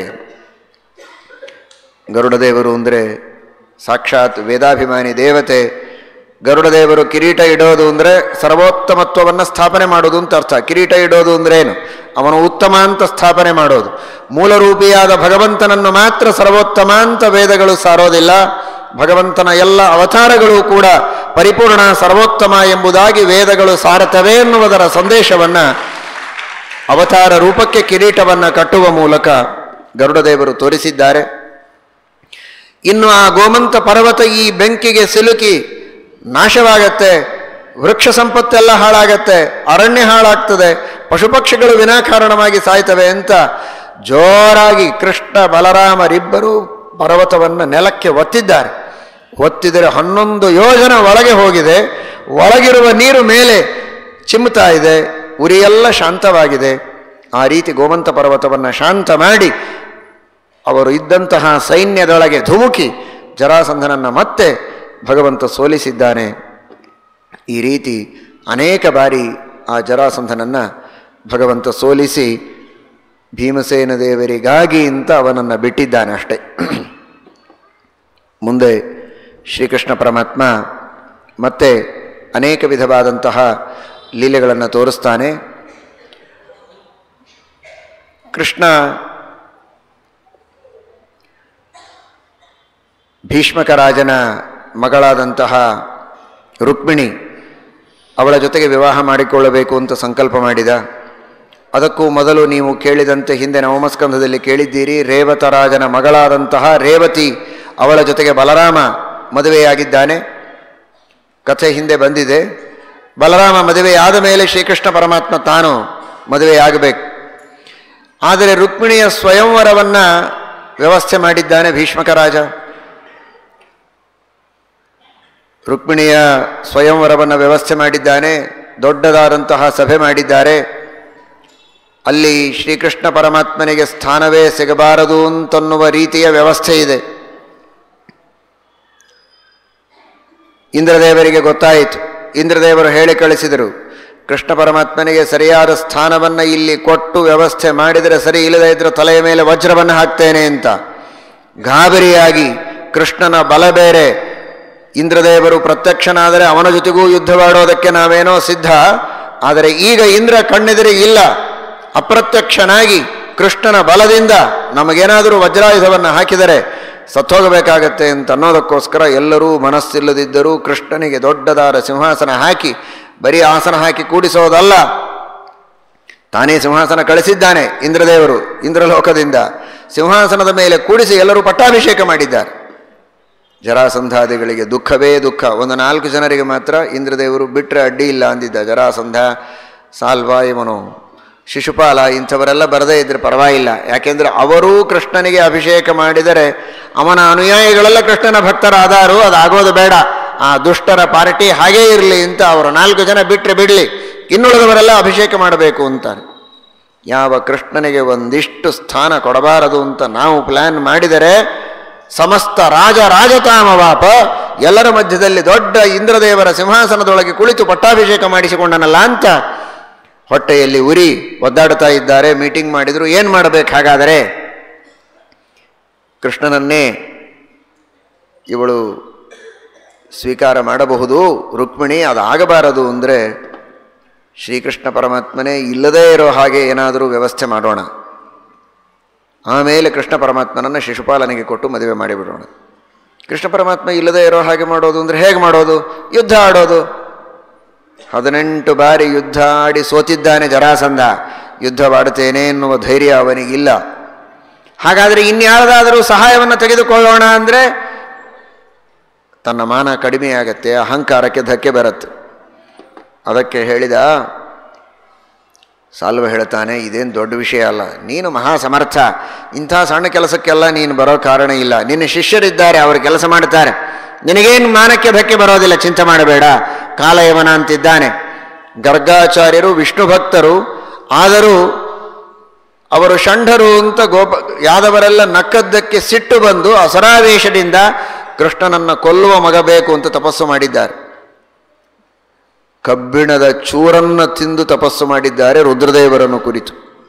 ಗರುಡದೇವರು ಅಂದರೆ ಸಾಕ್ಷಾತ್ ವೇದಾಭಿಮಾನಿ ದೇವತೆ ಗರುಡದೇವರು ಕಿರೀಟ ಇಡೋದು ಅಂದರೆ ಸರ್ವೋತ್ತಮತ್ವವನ್ನು ಸ್ಥಾಪನೆ ಮಾಡೋದು ಅಂತ ಅರ್ಥ ಕಿರೀಟ ಇಡೋದು ಅಂದ್ರೇನು ಅವನು ಉತ್ತಮ ಅಂತ ಸ್ಥಾಪನೆ ಮಾಡೋದು ಮೂಲರೂಪಿಯಾದ ಭಗವಂತನನ್ನು ಮಾತ್ರ ಸರ್ವೋತ್ತಮ ಅಂತ ವೇದಗಳು ಸಾರೋದಿಲ್ಲ ಭಗವಂತನ ಎಲ್ಲ ಅವತಾರಗಳು ಕೂಡ ಪರಿಪೂರ್ಣ ಸರ್ವೋತ್ತಮ ಎಂಬುದಾಗಿ ವೇದಗಳು ಸಾರುತ್ತವೆ ಎನ್ನುವುದರ ಸಂದೇಶವನ್ನು ಅವತಾರ ರೂಪಕ್ಕೆ ಕಿರೀಟವನ್ನು ಕಟ್ಟುವ ಮೂಲಕ ಗರುಡದೇವರು ತೋರಿಸಿದ್ದಾರೆ ಇನ್ನು ಆ ಗೋಮಂತ ಪರ್ವತ ಈ ಬೆಂಕಿಗೆ ಸಿಲುಕಿ ನಾಶವಾಗತ್ತೆ ವೃಕ್ಷ ಸಂಪತ್ತೆಲ್ಲ ಹಾಳಾಗತ್ತೆ ಅರಣ್ಯ ಹಾಳಾಗ್ತದೆ ಪಶುಪಕ್ಷಿಗಳು ವಿನಾಕಾರಣವಾಗಿ ಸಾಯ್ತವೆ ಅಂತ ಜೋರಾಗಿ ಕೃಷ್ಣ ಬಲರಾಮರಿಬ್ಬರೂ ಪರ್ವತವನ್ನು ನೆಲಕ್ಕೆ ಒತ್ತಿದ್ದಾರೆ ಒತ್ತಿದರೆ ಹನ್ನೊಂದು ಯೋಜನ ಒಳಗೆ ಹೋಗಿದೆ ಒಳಗಿರುವ ನೀರು ಮೇಲೆ ಚಿಮ್ಮುತ್ತಾ ಇದೆ ಉರಿಯೆಲ್ಲ ಶಾಂತವಾಗಿದೆ ಆ ರೀತಿ ಗೋಮಂತ ಪರ್ವತವನ್ನು ಶಾಂತ ಮಾಡಿ ಅವರು ಇದ್ದಂತಹ ಸೈನ್ಯದೊಳಗೆ ಧುಮುಕಿ ಜರಾಸಂಧನನ್ನು ಮತ್ತೆ ಭಗವಂತ ಸೋಲಿಸಿದ್ದಾನೆ ಈ ರೀತಿ ಅನೇಕ ಬಾರಿ ಆ ಜರಾಸಂಧನನ್ನು ಭಗವಂತ ಸೋಲಿಸಿ ಭೀಮಸೇನ ದೇವರಿಗಾಗಿ ಅಂತ ಅವನನ್ನು ಬಿಟ್ಟಿದ್ದಾನೆ ಅಷ್ಟೇ ಮುಂದೆ ಶ್ರೀಕೃಷ್ಣ ಪರಮಾತ್ಮ ಮತ್ತೆ ಅನೇಕ ವಿಧವಾದಂತಹ ಲೀಲೆಗಳನ್ನು ತೋರಿಸ್ತಾನೆ ಕೃಷ್ಣ ಭೀಷ್ಮಕ ರಾಜನ ಮಗಳಾದಂತಹ ರುಕ್ಮಿಣಿ ಅವಳ ಜೊತೆಗೆ ವಿವಾಹ ಮಾಡಿಕೊಳ್ಳಬೇಕು ಅಂತ ಸಂಕಲ್ಪ ಮಾಡಿದ ಅದಕ್ಕೂ ಮೊದಲು ನೀವು ಕೇಳಿದಂತೆ ಹಿಂದೆ ನವಮಸ್ಕಂಧದಲ್ಲಿ ಕೇಳಿದ್ದೀರಿ ರೇವತರಾಜನ ಮಗಳಾದಂತಹ ರೇವತಿ ಅವಳ ಜೊತೆಗೆ ಬಲರಾಮ ಮದುವೆಯಾಗಿದ್ದಾನೆ ಕಥೆ ಹಿಂದೆ ಬಂದಿದೆ ಬಲರಾಮ ಮದುವೆಯಾದ ಮೇಲೆ ಶ್ರೀಕೃಷ್ಣ ಪರಮಾತ್ಮ ತಾನು ಮದುವೆಯಾಗಬೇಕು ಆದರೆ ರುಕ್ಮಿಣಿಯ ಸ್ವಯಂವರವನ್ನು ವ್ಯವಸ್ಥೆ ಮಾಡಿದ್ದಾನೆ ಭೀಷ್ಮಕ ರಾಜ ರುಕ್ಮಿಣಿಯ ಸ್ವಯಂವರವನ್ನು ವ್ಯವಸ್ಥೆ ಮಾಡಿದ್ದಾನೆ ದೊಡ್ಡದಾದಂತಹ ಸಭೆ ಮಾಡಿದ್ದಾರೆ ಅಲ್ಲಿ ಶ್ರೀಕೃಷ್ಣ ಪರಮಾತ್ಮನಿಗೆ ಸ್ಥಾನವೇ ಸಿಗಬಾರದು ಅಂತನ್ನುವ ರೀತಿಯ ವ್ಯವಸ್ಥೆ ಇದೆ ಇಂದ್ರದೇವರಿಗೆ ಗೊತ್ತಾಯಿತು ಇಂದ್ರದೇವರು ಹೇಳಿ ಕಳಿಸಿದರು ಕೃಷ್ಣ ಪರಮಾತ್ಮನಿಗೆ ಸರಿಯಾದ ಸ್ಥಾನವನ್ನು ಇಲ್ಲಿ ಕೊಟ್ಟು ವ್ಯವಸ್ಥೆ ಮಾಡಿದರೆ ಸರಿ ಇಲ್ಲದೇ ಇದ್ರೆ ತಲೆಯ ಮೇಲೆ ವಜ್ರವನ್ನು ಹಾಕ್ತೇನೆ ಅಂತ ಗಾಬರಿಯಾಗಿ ಕೃಷ್ಣನ ಬಲ ಬೇರೆ ಇಂದ್ರದೇವರು ಪ್ರತ್ಯಕ್ಷನಾದರೆ ಅವನ ಜೊತೆಗೂ ಯುದ್ಧವಾಡೋದಕ್ಕೆ ನಾವೇನೋ ಸಿದ್ಧ ಆದರೆ ಈಗ ಇಂದ್ರ ಕಣ್ಣೆದುರಿ ಇಲ್ಲ ಅಪ್ರತ್ಯಕ್ಷನಾಗಿ ಕೃಷ್ಣನ ಬಲದಿಂದ ನಮಗೇನಾದರೂ ವಜ್ರಾಯುಧವನ್ನು ಹಾಕಿದರೆ ಸತ್ತೋಗಬೇಕಾಗತ್ತೆ ಅಂತ ಅನ್ನೋದಕ್ಕೋಸ್ಕರ ಎಲ್ಲರೂ ಮನಸ್ಸಿಲ್ಲದಿದ್ದರೂ ಕೃಷ್ಣನಿಗೆ ದೊಡ್ಡದಾದ ಸಿಂಹಾಸನ ಹಾಕಿ ಬರೀ ಆಸನ ಹಾಕಿ ಕೂಡಿಸೋದಲ್ಲ ತಾನೇ ಸಿಂಹಾಸನ ಕಳಿಸಿದ್ದಾನೆ ಇಂದ್ರದೇವರು ಇಂದ್ರಲೋಕದಿಂದ ಸಿಂಹಾಸನದ ಮೇಲೆ ಕೂಡಿಸಿ ಎಲ್ಲರೂ ಪಟ್ಟಾಭಿಷೇಕ ಮಾಡಿದ್ದಾರೆ ಜರಾಸಂಧಾದಿಗಳಿಗೆ ದುಃಖವೇ ದುಃಖ ಒಂದು ನಾಲ್ಕು ಜನರಿಗೆ ಮಾತ್ರ ಇಂದ್ರದೇವರು ಬಿಟ್ಟರೆ ಅಡ್ಡಿ ಇಲ್ಲ ಅಂದಿದ್ದ ಜರಾಸಂಧ ಸಾಲ್ವ ಇವನು ಶಿಶುಪಾಲ ಇಂಥವರೆಲ್ಲ ಬರದೇ ಇದ್ರೆ ಪರವಾಗಿಲ್ಲ ಯಾಕೆಂದರೆ ಅವರೂ ಕೃಷ್ಣನಿಗೆ ಅಭಿಷೇಕ ಮಾಡಿದರೆ ಅವನ ಅನುಯಾಯಿಗಳೆಲ್ಲ ಕೃಷ್ಣನ ಭಕ್ತರಾದಾರು ಅದಾಗೋದು ಬೇಡ ಆ ದುಷ್ಟರ ಪಾರ್ಟಿ ಹಾಗೇ ಇರಲಿ ಅಂತ ಅವರು ನಾಲ್ಕು ಜನ ಬಿಟ್ಟರೆ ಬಿಡಲಿ ಇನ್ನುಳಿದವರೆಲ್ಲ ಅಭಿಷೇಕ ಮಾಡಬೇಕು ಅಂತಾರೆ ಯಾವ ಕೃಷ್ಣನಿಗೆ ಒಂದಿಷ್ಟು ಸ್ಥಾನ ಕೊಡಬಾರದು ಅಂತ ನಾವು ಪ್ಲ್ಯಾನ್ ಮಾಡಿದರೆ ಸಮಸ್ತ ರಾಜ ರಾಜತಾಮವಾಪ ಎಲ್ಲರ ಮಧ್ಯದಲ್ಲಿ ದೊಡ್ಡ ಇಂದ್ರದೇವರ ಸಿಂಹಾಸನದೊಳಗೆ ಕುಳಿತು ಪಟ್ಟಾಭಿಷೇಕ ಮಾಡಿಸಿಕೊಂಡನಲ್ಲ ಅಂತ ಹೊಟ್ಟೆಯಲ್ಲಿ ಉರಿ ಒದ್ದಾಡ್ತಾ ಇದ್ದಾರೆ ಮೀಟಿಂಗ್ ಮಾಡಿದ್ರು ಏನು ಮಾಡಬೇಕು ಹಾಗಾದರೆ ಕೃಷ್ಣನನ್ನೇ ಇವಳು ಸ್ವೀಕಾರ ಮಾಡಬಹುದು ರುಕ್ಮಿಣಿ ಅದಾಗಬಾರದು ಅಂದರೆ ಶ್ರೀಕೃಷ್ಣ ಪರಮಾತ್ಮನೇ ಇಲ್ಲದೇ ಇರೋ ಹಾಗೆ ಏನಾದರೂ ವ್ಯವಸ್ಥೆ ಮಾಡೋಣ ಆಮೇಲೆ ಕೃಷ್ಣ ಪರಮಾತ್ಮನನ್ನು ಶಿಶುಪಾಲನಿಗೆ ಕೊಟ್ಟು ಮದುವೆ ಮಾಡಿಬಿಡೋಣ ಕೃಷ್ಣ ಪರಮಾತ್ಮ ಇಲ್ಲದೇ ಇರೋ ಹಾಗೆ ಮಾಡೋದು ಅಂದರೆ ಹೇಗೆ ಮಾಡೋದು ಯುದ್ಧ ಆಡೋದು ಹದಿನೆಂಟು ಬಾರಿ ಯುದ್ಧ ಆಡಿ ಸೋತಿದ್ದಾನೆ ಜರಾಸಂಧ ಯುದ್ಧವಾಡುತ್ತೇನೆ ಎನ್ನುವ ಧೈರ್ಯ ಅವನಿಗಿಲ್ಲ ಹಾಗಾದರೆ ಇನ್ಯಾರದಾದರೂ ಸಹಾಯವನ್ನು ತೆಗೆದುಕೊಳ್ಳೋಣ ಅಂದರೆ ತನ್ನ ಮಾನ ಕಡಿಮೆಯಾಗತ್ತೆ ಅಹಂಕಾರಕ್ಕೆ ಧಕ್ಕೆ ಬರುತ್ತೆ ಅದಕ್ಕೆ ಹೇಳಿದ ಸಾಲ್ವ ಹೇಳ್ತಾನೆ ಇದೇನು ದೊಡ್ಡ ವಿಷಯ ಅಲ್ಲ ನೀನು ಮಹಾ ಸಮರ್ಥ ಇಂಥ ಸಣ್ಣ ಕೆಲಸಕ್ಕೆಲ್ಲ ನೀನು ಬರೋ ಕಾರಣ ಇಲ್ಲ ನಿನ್ನ ಶಿಷ್ಯರಿದ್ದಾರೆ ಅವರು ಕೆಲಸ ಮಾಡ್ತಾರೆ ನಿನಗೇನು ಮಾನಕ್ಕೆ ಧಕ್ಕೆ ಬರೋದಿಲ್ಲ ಚಿಂತೆ ಮಾಡಬೇಡ ಕಾಲಯವನ ಅಂತಿದ್ದಾನೆ ಗರ್ಗಾಚಾರ್ಯರು ವಿಷ್ಣು ಭಕ್ತರು ಆದರೂ ಅವರು ಷಂಢರು ಅಂತ ಗೋಪ ಯಾದವರೆಲ್ಲ ನಕ್ಕದ್ದಕ್ಕೆ ಸಿಟ್ಟು ಬಂದು ಅಸರಾವೇಶದಿಂದ ಕೃಷ್ಣನನ್ನು ಕೊಲ್ಲುವ ಮಗ ಬೇಕು ಅಂತ ತಪಸ್ಸು ಮಾಡಿದ್ದಾರೆ ಕಬ್ಬಿಣದ ಚೂರನ್ನ ತಿಂದು ತಪಸ್ಸು ಮಾಡಿದ್ದಾರೆ ರುದ್ರದೇವರನ್ನು ಕುರಿತು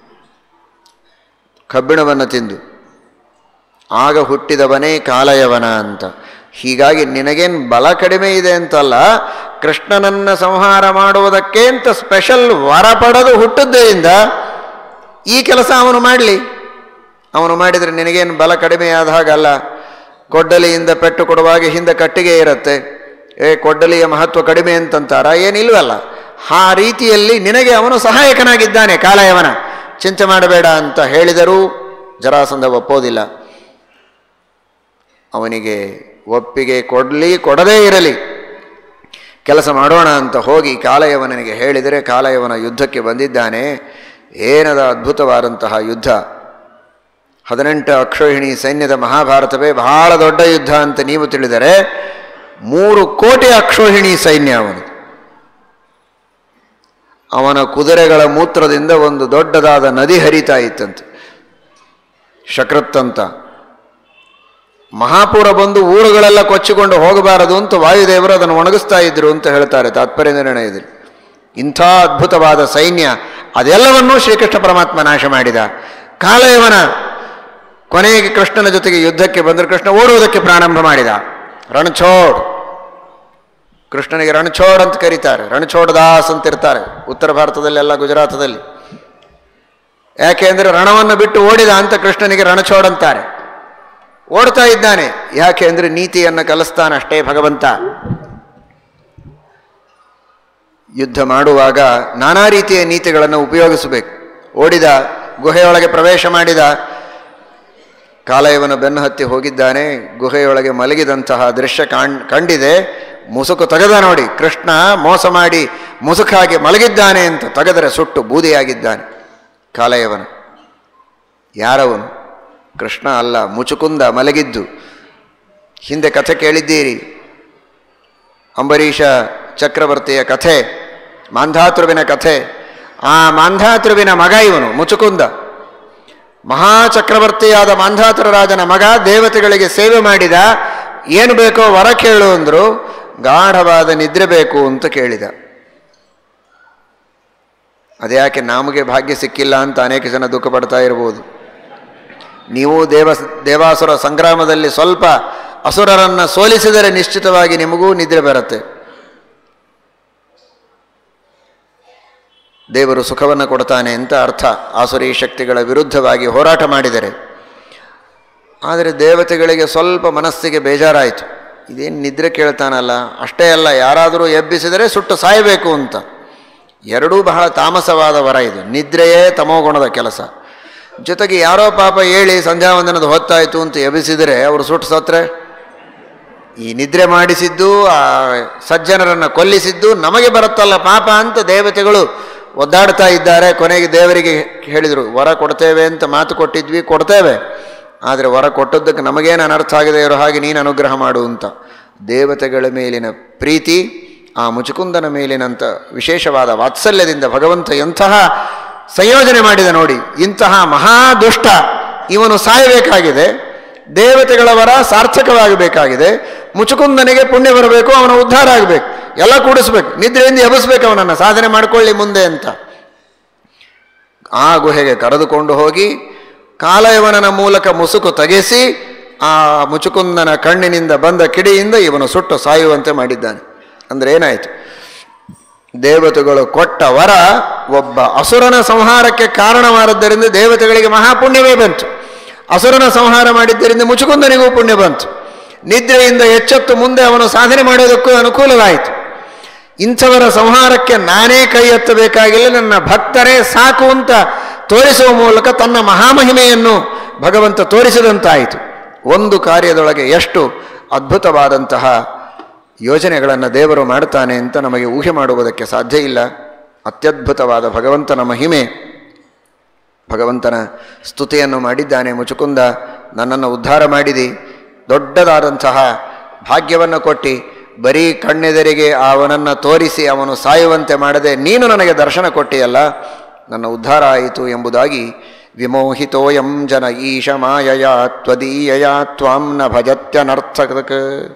ಕಬ್ಬಿಣವನ್ನು ತಿಂದು ಆಗ ಹುಟ್ಟಿದವನೇ ಕಾಲಯವನ ಅಂತ ಹೀಗಾಗಿ ನಿನಗೇನು ಬಲ ಕಡಿಮೆ ಇದೆ ಅಂತಲ್ಲ ಕೃಷ್ಣನನ್ನು ಸಂಹಾರ ಮಾಡುವುದಕ್ಕೆ ಅಂತ ಸ್ಪೆಷಲ್ ವರ ಪಡೆದು ಹುಟ್ಟಿದ್ದರಿಂದ ಈ ಕೆಲಸ ಅವನು ಮಾಡಲಿ ಅವನು ಮಾಡಿದರೆ ನಿನಗೇನು ಬಲ ಕಡಿಮೆ ಆದ ಹಾಗಲ್ಲ ಕೊಡ್ಡಲಿಯಿಂದ ಪೆಟ್ಟು ಕೊಡುವಾಗ ಹಿಂದೆ ಕಟ್ಟಿಗೆ ಇರುತ್ತೆ ಏ ಕೊಡ್ಡಲಿಯ ಮಹತ್ವ ಕಡಿಮೆ ಅಂತಂತಾರ ಏನಿಲ್ವಲ್ಲ ಆ ರೀತಿಯಲ್ಲಿ ನಿನಗೆ ಅವನು ಸಹಾಯಕನಾಗಿದ್ದಾನೆ ಕಾಲಯವನ ಚಿಂತೆ ಮಾಡಬೇಡ ಅಂತ ಹೇಳಿದರೂ ಜರಾಸಂಧ ಒಪ್ಪೋದಿಲ್ಲ ಅವನಿಗೆ ಒಪ್ಪಿಗೆ ಕೊಡಲಿ ಕೊಡದೇ ಇರಲಿ ಕೆಲಸ ಮಾಡೋಣ ಅಂತ ಹೋಗಿ ಕಾಲಯವನಿಗೆ ಹೇಳಿದರೆ ಕಾಲಯವನ ಯುದ್ಧಕ್ಕೆ ಬಂದಿದ್ದಾನೆ ಏನದ ಅದ್ಭುತವಾದಂತಹ ಯುದ್ಧ ಹದಿನೆಂಟು ಅಕ್ಷೋಹಿಣಿ ಸೈನ್ಯದ ಮಹಾಭಾರತವೇ ಬಹಳ ದೊಡ್ಡ ಯುದ್ಧ ಅಂತ ನೀವು ತಿಳಿದರೆ ಮೂರು ಕೋಟಿ ಅಕ್ಷೋಹಿಣಿ ಸೈನ್ಯ ಅವನು ಅವನ ಕುದುರೆಗಳ ಮೂತ್ರದಿಂದ ಒಂದು ದೊಡ್ಡದಾದ ನದಿ ಹರಿತಾ ಇತ್ತಂತೆ ಶಕ್ರತ್ ಅಂತ ಮಹಾಪುರ ಬಂದು ಊರುಗಳೆಲ್ಲ ಕೊಚ್ಚಿಕೊಂಡು ಹೋಗಬಾರದು ಅಂತ ವಾಯುದೇವರು ಅದನ್ನು ಒಣಗಿಸ್ತಾ ಇದ್ರು ಅಂತ ಹೇಳ್ತಾರೆ ತಾತ್ಪರ್ಯ ನಿರ್ಣಯದಲ್ಲಿ ಇಂಥ ಅದ್ಭುತವಾದ ಸೈನ್ಯ ಅದೆಲ್ಲವನ್ನೂ ಶ್ರೀಕೃಷ್ಣ ಪರಮಾತ್ಮ ನಾಶ ಮಾಡಿದ ಕಾಲಯವನ ಕೊನೆಗೆ ಕೃಷ್ಣನ ಜೊತೆಗೆ ಯುದ್ಧಕ್ಕೆ ಬಂದರೆ ಕೃಷ್ಣ ಓಡುವುದಕ್ಕೆ ಪ್ರಾರಂಭ ಮಾಡಿದ ರಣಛೋಡ್ ಕೃಷ್ಣನಿಗೆ ರಣಛೋಡ್ ಅಂತ ಕರೀತಾರೆ ರಣಛೋಡ್ ದಾಸ್ ಅಂತ ಇರ್ತಾರೆ ಉತ್ತರ ಭಾರತದಲ್ಲೆಲ್ಲ ಗುಜರಾತದಲ್ಲಿ ಯಾಕೆ ಅಂದರೆ ರಣವನ್ನು ಬಿಟ್ಟು ಓಡಿದ ಅಂತ ಕೃಷ್ಣನಿಗೆ ರಣಛೋಡ್ ಅಂತಾರೆ ಓಡ್ತಾ ಇದ್ದಾನೆ ಯಾಕೆ ಅಂದರೆ ನೀತಿಯನ್ನು ಕಲಿಸ್ತಾನಷ್ಟೇ ಭಗವಂತ ಯುದ್ಧ ಮಾಡುವಾಗ ನಾನಾ ರೀತಿಯ ನೀತಿಗಳನ್ನು ಉಪಯೋಗಿಸಬೇಕು ಓಡಿದ ಗುಹೆಯೊಳಗೆ ಪ್ರವೇಶ ಮಾಡಿದ ಕಾಲಯವನ ಬೆನ್ನು ಹತ್ತಿ ಹೋಗಿದ್ದಾನೆ ಗುಹೆಯೊಳಗೆ ಮಲಗಿದಂತಹ ದೃಶ್ಯ ಕಾಣ್ ಕಂಡಿದೆ ಮುಸುಕು ತೆಗೆದ ನೋಡಿ ಕೃಷ್ಣ ಮೋಸ ಮಾಡಿ ಮುಸುಕಾಗಿ ಮಲಗಿದ್ದಾನೆ ಅಂತ ತೆಗೆದರೆ ಸುಟ್ಟು ಬೂದಿಯಾಗಿದ್ದಾನೆ ಕಾಲಯವನ ಯಾರವನು ಕೃಷ್ಣ ಅಲ್ಲ ಮುಚುಕುಂದ ಮಲಗಿದ್ದು ಹಿಂದೆ ಕಥೆ ಕೇಳಿದ್ದೀರಿ ಅಂಬರೀಷ ಚಕ್ರವರ್ತಿಯ ಕಥೆ ಮಾಂಧಾತೃವಿನ ಕಥೆ ಆ ಮಾಂಧಾತೃವಿನ ಮಗ ಇವನು ಮುಚುಕುಂದ ಮಹಾಚಕ್ರವರ್ತಿಯಾದ ಮಾಂಧಾತೃ ರಾಜನ ಮಗ ದೇವತೆಗಳಿಗೆ ಸೇವೆ ಮಾಡಿದ ಏನು ಬೇಕೋ ವರ ಕೇಳು ಅಂದರು ಗಾಢವಾದ ನಿದ್ರೆ ಬೇಕು ಅಂತ ಕೇಳಿದ ಅದ್ಯಾಕೆ ನಮಗೆ ಭಾಗ್ಯ ಸಿಕ್ಕಿಲ್ಲ ಅಂತ ಅನೇಕ ಜನ ದುಃಖ ಪಡ್ತಾ ಇರ್ಬೋದು ನೀವು ದೇವ ದೇವಾಸುರ ಸಂಗ್ರಾಮದಲ್ಲಿ ಸ್ವಲ್ಪ ಅಸುರರನ್ನು ಸೋಲಿಸಿದರೆ ನಿಶ್ಚಿತವಾಗಿ ನಿಮಗೂ ನಿದ್ರೆ ಬರುತ್ತೆ ದೇವರು ಸುಖವನ್ನು ಕೊಡ್ತಾನೆ ಅಂತ ಅರ್ಥ ಆಸುರಿ ಶಕ್ತಿಗಳ ವಿರುದ್ಧವಾಗಿ ಹೋರಾಟ ಮಾಡಿದರೆ ಆದರೆ ದೇವತೆಗಳಿಗೆ ಸ್ವಲ್ಪ ಮನಸ್ಸಿಗೆ ಬೇಜಾರಾಯಿತು ಇದೇನು ನಿದ್ರೆ ಕೇಳ್ತಾನಲ್ಲ ಅಷ್ಟೇ ಅಲ್ಲ ಯಾರಾದರೂ ಎಬ್ಬಿಸಿದರೆ ಸುಟ್ಟು ಸಾಯಬೇಕು ಅಂತ ಎರಡೂ ಬಹಳ ತಾಮಸವಾದ ವರ ಇದು ನಿದ್ರೆಯೇ ತಮೋಗುಣದ ಕೆಲಸ ಜೊತೆಗೆ ಯಾರೋ ಪಾಪ ಹೇಳಿ ಸಂಧ್ಯಾವಂದನದ ಹೊತ್ತಾಯಿತು ಅಂತ ಎಬ್ಬಿಸಿದರೆ ಅವರು ಸುಟ್ಟು ಸತ್ರೆ ಈ ನಿದ್ರೆ ಮಾಡಿಸಿದ್ದು ಆ ಸಜ್ಜನರನ್ನು ಕೊಲ್ಲಿಸಿದ್ದು ನಮಗೆ ಬರುತ್ತಲ್ಲ ಪಾಪ ಅಂತ ದೇವತೆಗಳು ಒದ್ದಾಡ್ತಾ ಇದ್ದಾರೆ ಕೊನೆಗೆ ದೇವರಿಗೆ ಹೇಳಿದರು ವರ ಕೊಡ್ತೇವೆ ಅಂತ ಮಾತು ಕೊಟ್ಟಿದ್ವಿ ಕೊಡ್ತೇವೆ ಆದರೆ ವರ ಕೊಟ್ಟದ್ದಕ್ಕೆ ನಮಗೇನು ಅನರ್ಥ ಆಗಿದೆ ಇರೋ ಹಾಗೆ ನೀನು ಅನುಗ್ರಹ ಮಾಡು ಅಂತ ದೇವತೆಗಳ ಮೇಲಿನ ಪ್ರೀತಿ ಆ ಮುಚುಕುಂದನ ಮೇಲಿನಂಥ ವಿಶೇಷವಾದ ವಾತ್ಸಲ್ಯದಿಂದ ಭಗವಂತ ಎಂತಹ ಸಂಯೋಜನೆ ಮಾಡಿದ ನೋಡಿ ಇಂತಹ ಮಹಾದುಷ್ಟ ಇವನು ಸಾಯಬೇಕಾಗಿದೆ ದೇವತೆಗಳ ವರ ಸಾರ್ಥಕವಾಗಬೇಕಾಗಿದೆ ಮುಚುಕುಂದನಿಗೆ ಪುಣ್ಯ ಬರಬೇಕು ಅವನ ಉದ್ಧಾರ ಆಗಬೇಕು ಎಲ್ಲ ಕೂಡಿಸ್ಬೇಕು ನಿದ್ರೆಯಿಂದ ಎಬಸ್ಬೇಕು ಅವನನ್ನು ಸಾಧನೆ ಮಾಡಿಕೊಳ್ಳಿ ಮುಂದೆ ಅಂತ ಆ ಗುಹೆಗೆ ಕರೆದುಕೊಂಡು ಹೋಗಿ ಕಾಲಯವನನ ಮೂಲಕ ಮುಸುಕು ತೆಗೆಸಿ ಆ ಮುಚುಕುಂದನ ಕಣ್ಣಿನಿಂದ ಬಂದ ಕಿಡಿಯಿಂದ ಇವನು ಸುಟ್ಟು ಸಾಯುವಂತೆ ಮಾಡಿದ್ದಾನೆ ಅಂದರೆ ಏನಾಯಿತು ದೇವತೆಗಳು ಕೊಟ್ಟ ವರ ಒಬ್ಬ ಅಸುರನ ಸಂಹಾರಕ್ಕೆ ಕಾರಣವಾದದ್ದರಿಂದ ದೇವತೆಗಳಿಗೆ ಮಹಾಪುಣ್ಯವೇ ಬಂತು ಅಸುರನ ಸಂಹಾರ ಮಾಡಿದ್ದರಿಂದ ಮುಚುಕುಂದನಿಗೂ ಪುಣ್ಯ ಬಂತು ನಿದ್ರೆಯಿಂದ ಎಚ್ಚೆತ್ತು ಮುಂದೆ ಅವನು ಸಾಧನೆ ಮಾಡೋದಕ್ಕೂ ಅನುಕೂಲವಾಯಿತು ಇಂಥವರ ಸಂಹಾರಕ್ಕೆ ನಾನೇ ಕೈ ಎತ್ತಬೇಕಾಗಿಲ್ಲ ನನ್ನ ಭಕ್ತರೇ ಸಾಕು ಅಂತ ತೋರಿಸುವ ಮೂಲಕ ತನ್ನ ಮಹಾಮಹಿಮೆಯನ್ನು ಭಗವಂತ ತೋರಿಸಿದಂತಾಯಿತು ಒಂದು ಕಾರ್ಯದೊಳಗೆ ಎಷ್ಟು ಅದ್ಭುತವಾದಂತಹ ಯೋಜನೆಗಳನ್ನು ದೇವರು ಮಾಡ್ತಾನೆ ಅಂತ ನಮಗೆ ಊಹೆ ಮಾಡುವುದಕ್ಕೆ ಸಾಧ್ಯ ಇಲ್ಲ ಅತ್ಯದ್ಭುತವಾದ ಭಗವಂತನ ಮಹಿಮೆ ಭಗವಂತನ ಸ್ತುತಿಯನ್ನು ಮಾಡಿದ್ದಾನೆ ಮುಚುಕುಂದ ನನ್ನನ್ನು ಉದ್ಧಾರ ಮಾಡಿದಿ ದೊಡ್ಡದಾದಂತಹ ಭಾಗ್ಯವನ್ನು ಕೊಟ್ಟು ಬರೀ ಕಣ್ಣೆದರಿಗೆ ಅವನನ್ನು ತೋರಿಸಿ ಅವನು ಸಾಯುವಂತೆ ಮಾಡದೆ ನೀನು ನನಗೆ ದರ್ಶನ ಕೊಟ್ಟಿಯಲ್ಲ ನನ್ನ ಉದ್ಧಾರ ಆಯಿತು ಎಂಬುದಾಗಿ ವಿಮೋಹಿತೋಯಂ ಜನ ಈಶ ಮಾಯಯ ತ್ವದೀಯಯ ತ್ವಾಂ ನ ಭಜತ್ಯನರ್ಥಕ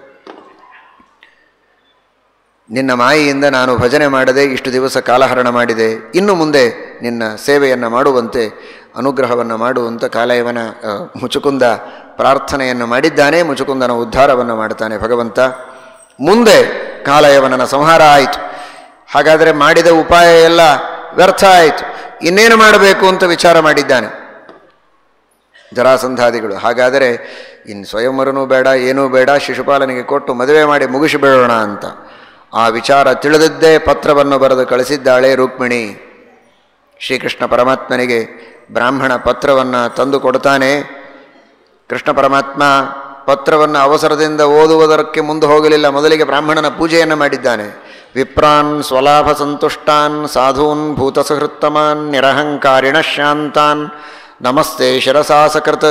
ನಿನ್ನ ಮಾಯೆಯಿಂದ ನಾನು ಭಜನೆ ಮಾಡದೆ ಇಷ್ಟು ದಿವಸ ಕಾಲಹರಣ ಮಾಡಿದೆ ಇನ್ನು ಮುಂದೆ ನಿನ್ನ ಸೇವೆಯನ್ನು ಮಾಡುವಂತೆ ಅನುಗ್ರಹವನ್ನು ಮಾಡುವಂತ ಕಾಲಯವನ ಆ, ಮುಚುಕುಂದ ಪ್ರಾರ್ಥನೆಯನ್ನು ಮಾಡಿದ್ದಾನೆ ಮುಚುಕುಂದನ ಉದ್ಧಾರವನ್ನು ಮಾಡ್ತಾನೆ ಭಗವಂತ ಮುಂದೆ ಕಾಲಯವನನ ಸಂಹಾರ ಆಯಿತು ಹಾಗಾದರೆ ಮಾಡಿದ ಉಪಾಯ ಎಲ್ಲ ವ್ಯರ್ಥ ಆಯಿತು ಇನ್ನೇನು ಮಾಡಬೇಕು ಅಂತ ವಿಚಾರ ಮಾಡಿದ್ದಾನೆ ಜರಾಸಂಧಾದಿಗಳು ಹಾಗಾದರೆ ಇನ್ನು ಸ್ವಯಂವರನೂ ಬೇಡ ಏನೂ ಬೇಡ ಶಿಶುಪಾಲನಿಗೆ ಕೊಟ್ಟು ಮದುವೆ ಮಾಡಿ ಮುಗಿಸಿಬಿಡೋಣ ಅಂತ ಆ ವಿಚಾರ ತಿಳಿದಿದ್ದೇ ಪತ್ರವನ್ನು ಬರೆದು ಕಳಿಸಿದ್ದಾಳೆ ರುಕ್ಮಿಣಿ ಶ್ರೀಕೃಷ್ಣ ಪರಮಾತ್ಮನಿಗೆ ಬ್ರಾಹ್ಮಣ ಪತ್ರವನ್ನು ತಂದು ಕೊಡ್ತಾನೆ ಕೃಷ್ಣ ಪರಮಾತ್ಮ ಪತ್ರವನ್ನು ಅವಸರದಿಂದ ಓದುವುದಕ್ಕೆ ಮುಂದೆ ಹೋಗಲಿಲ್ಲ ಮೊದಲಿಗೆ ಬ್ರಾಹ್ಮಣನ ಪೂಜೆಯನ್ನು ಮಾಡಿದ್ದಾನೆ ವಿಪ್ರಾನ್ ಸ್ವಲಾಭ ಸಂತುಷ್ಟಾನ್ ಸಾಧೂನ್ ಭೂತಸಹೃತ್ತಮಾನ್ ನಿರಹಂಕಾರಿಣ ಶಾಂತಾನ್ ನಮಸ್ತೆ ಶಿರಸಾಸಕೃತ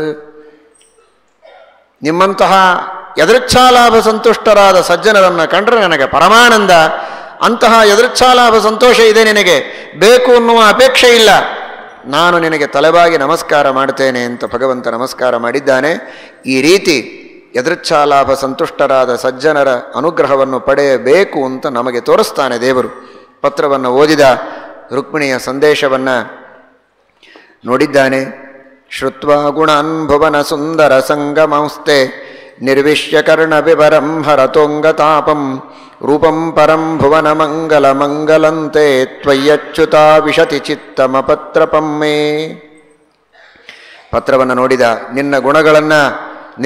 ನಿಮ್ಮಂತಹ ಯದೃಚ್ಛಾಲಾಭ ಸಂತುಷ್ಟರಾದ ಸಜ್ಜನರನ್ನು ಕಂಡ್ರೆ ನನಗೆ ಪರಮಾನಂದ ಅಂತಹ ಯದೃಚ್ಛಾಲಾಭ ಸಂತೋಷ ಇದೆ ನಿನಗೆ ಬೇಕು ಅನ್ನುವ ಅಪೇಕ್ಷೆ ಇಲ್ಲ ನಾನು ನಿನಗೆ ತಲೆಬಾಗಿ ನಮಸ್ಕಾರ ಮಾಡ್ತೇನೆ ಅಂತ ಭಗವಂತ ನಮಸ್ಕಾರ ಮಾಡಿದ್ದಾನೆ ಈ ರೀತಿ ಯದೃಚ್ಛಾಲಾಭ ಸಂತುಷ್ಟರಾದ ಸಜ್ಜನರ ಅನುಗ್ರಹವನ್ನು ಪಡೆಯಬೇಕು ಅಂತ ನಮಗೆ ತೋರಿಸ್ತಾನೆ ದೇವರು ಪತ್ರವನ್ನು ಓದಿದ ರುಕ್ಮಿಣಿಯ ಸಂದೇಶವನ್ನು ನೋಡಿದ್ದಾನೆ ಶ್ರುತ್ವಾ ಗುಣಾನ್ ಭುವನ ಸುಂದರ ಸಂಗಮಂಸ್ತೆ ನಿರ್ವಿಶ್ಯ ಕರ್ಣ ವಿವರಂ ಹರತೋಂಗತಾಪಂ ರೂಪಂ ಪರಂ ಭುವನ ಮಂಗಲ ಮಂಗಲಂತೆ ತ್ವಯ್ಯಚ್ಯುತ ವಿಶತಿ ಚಿತ್ತಮಪತ್ರಪಂ ಮೇ ಪತ್ರವನ್ನು ನೋಡಿದ ನಿನ್ನ ಗುಣಗಳನ್ನು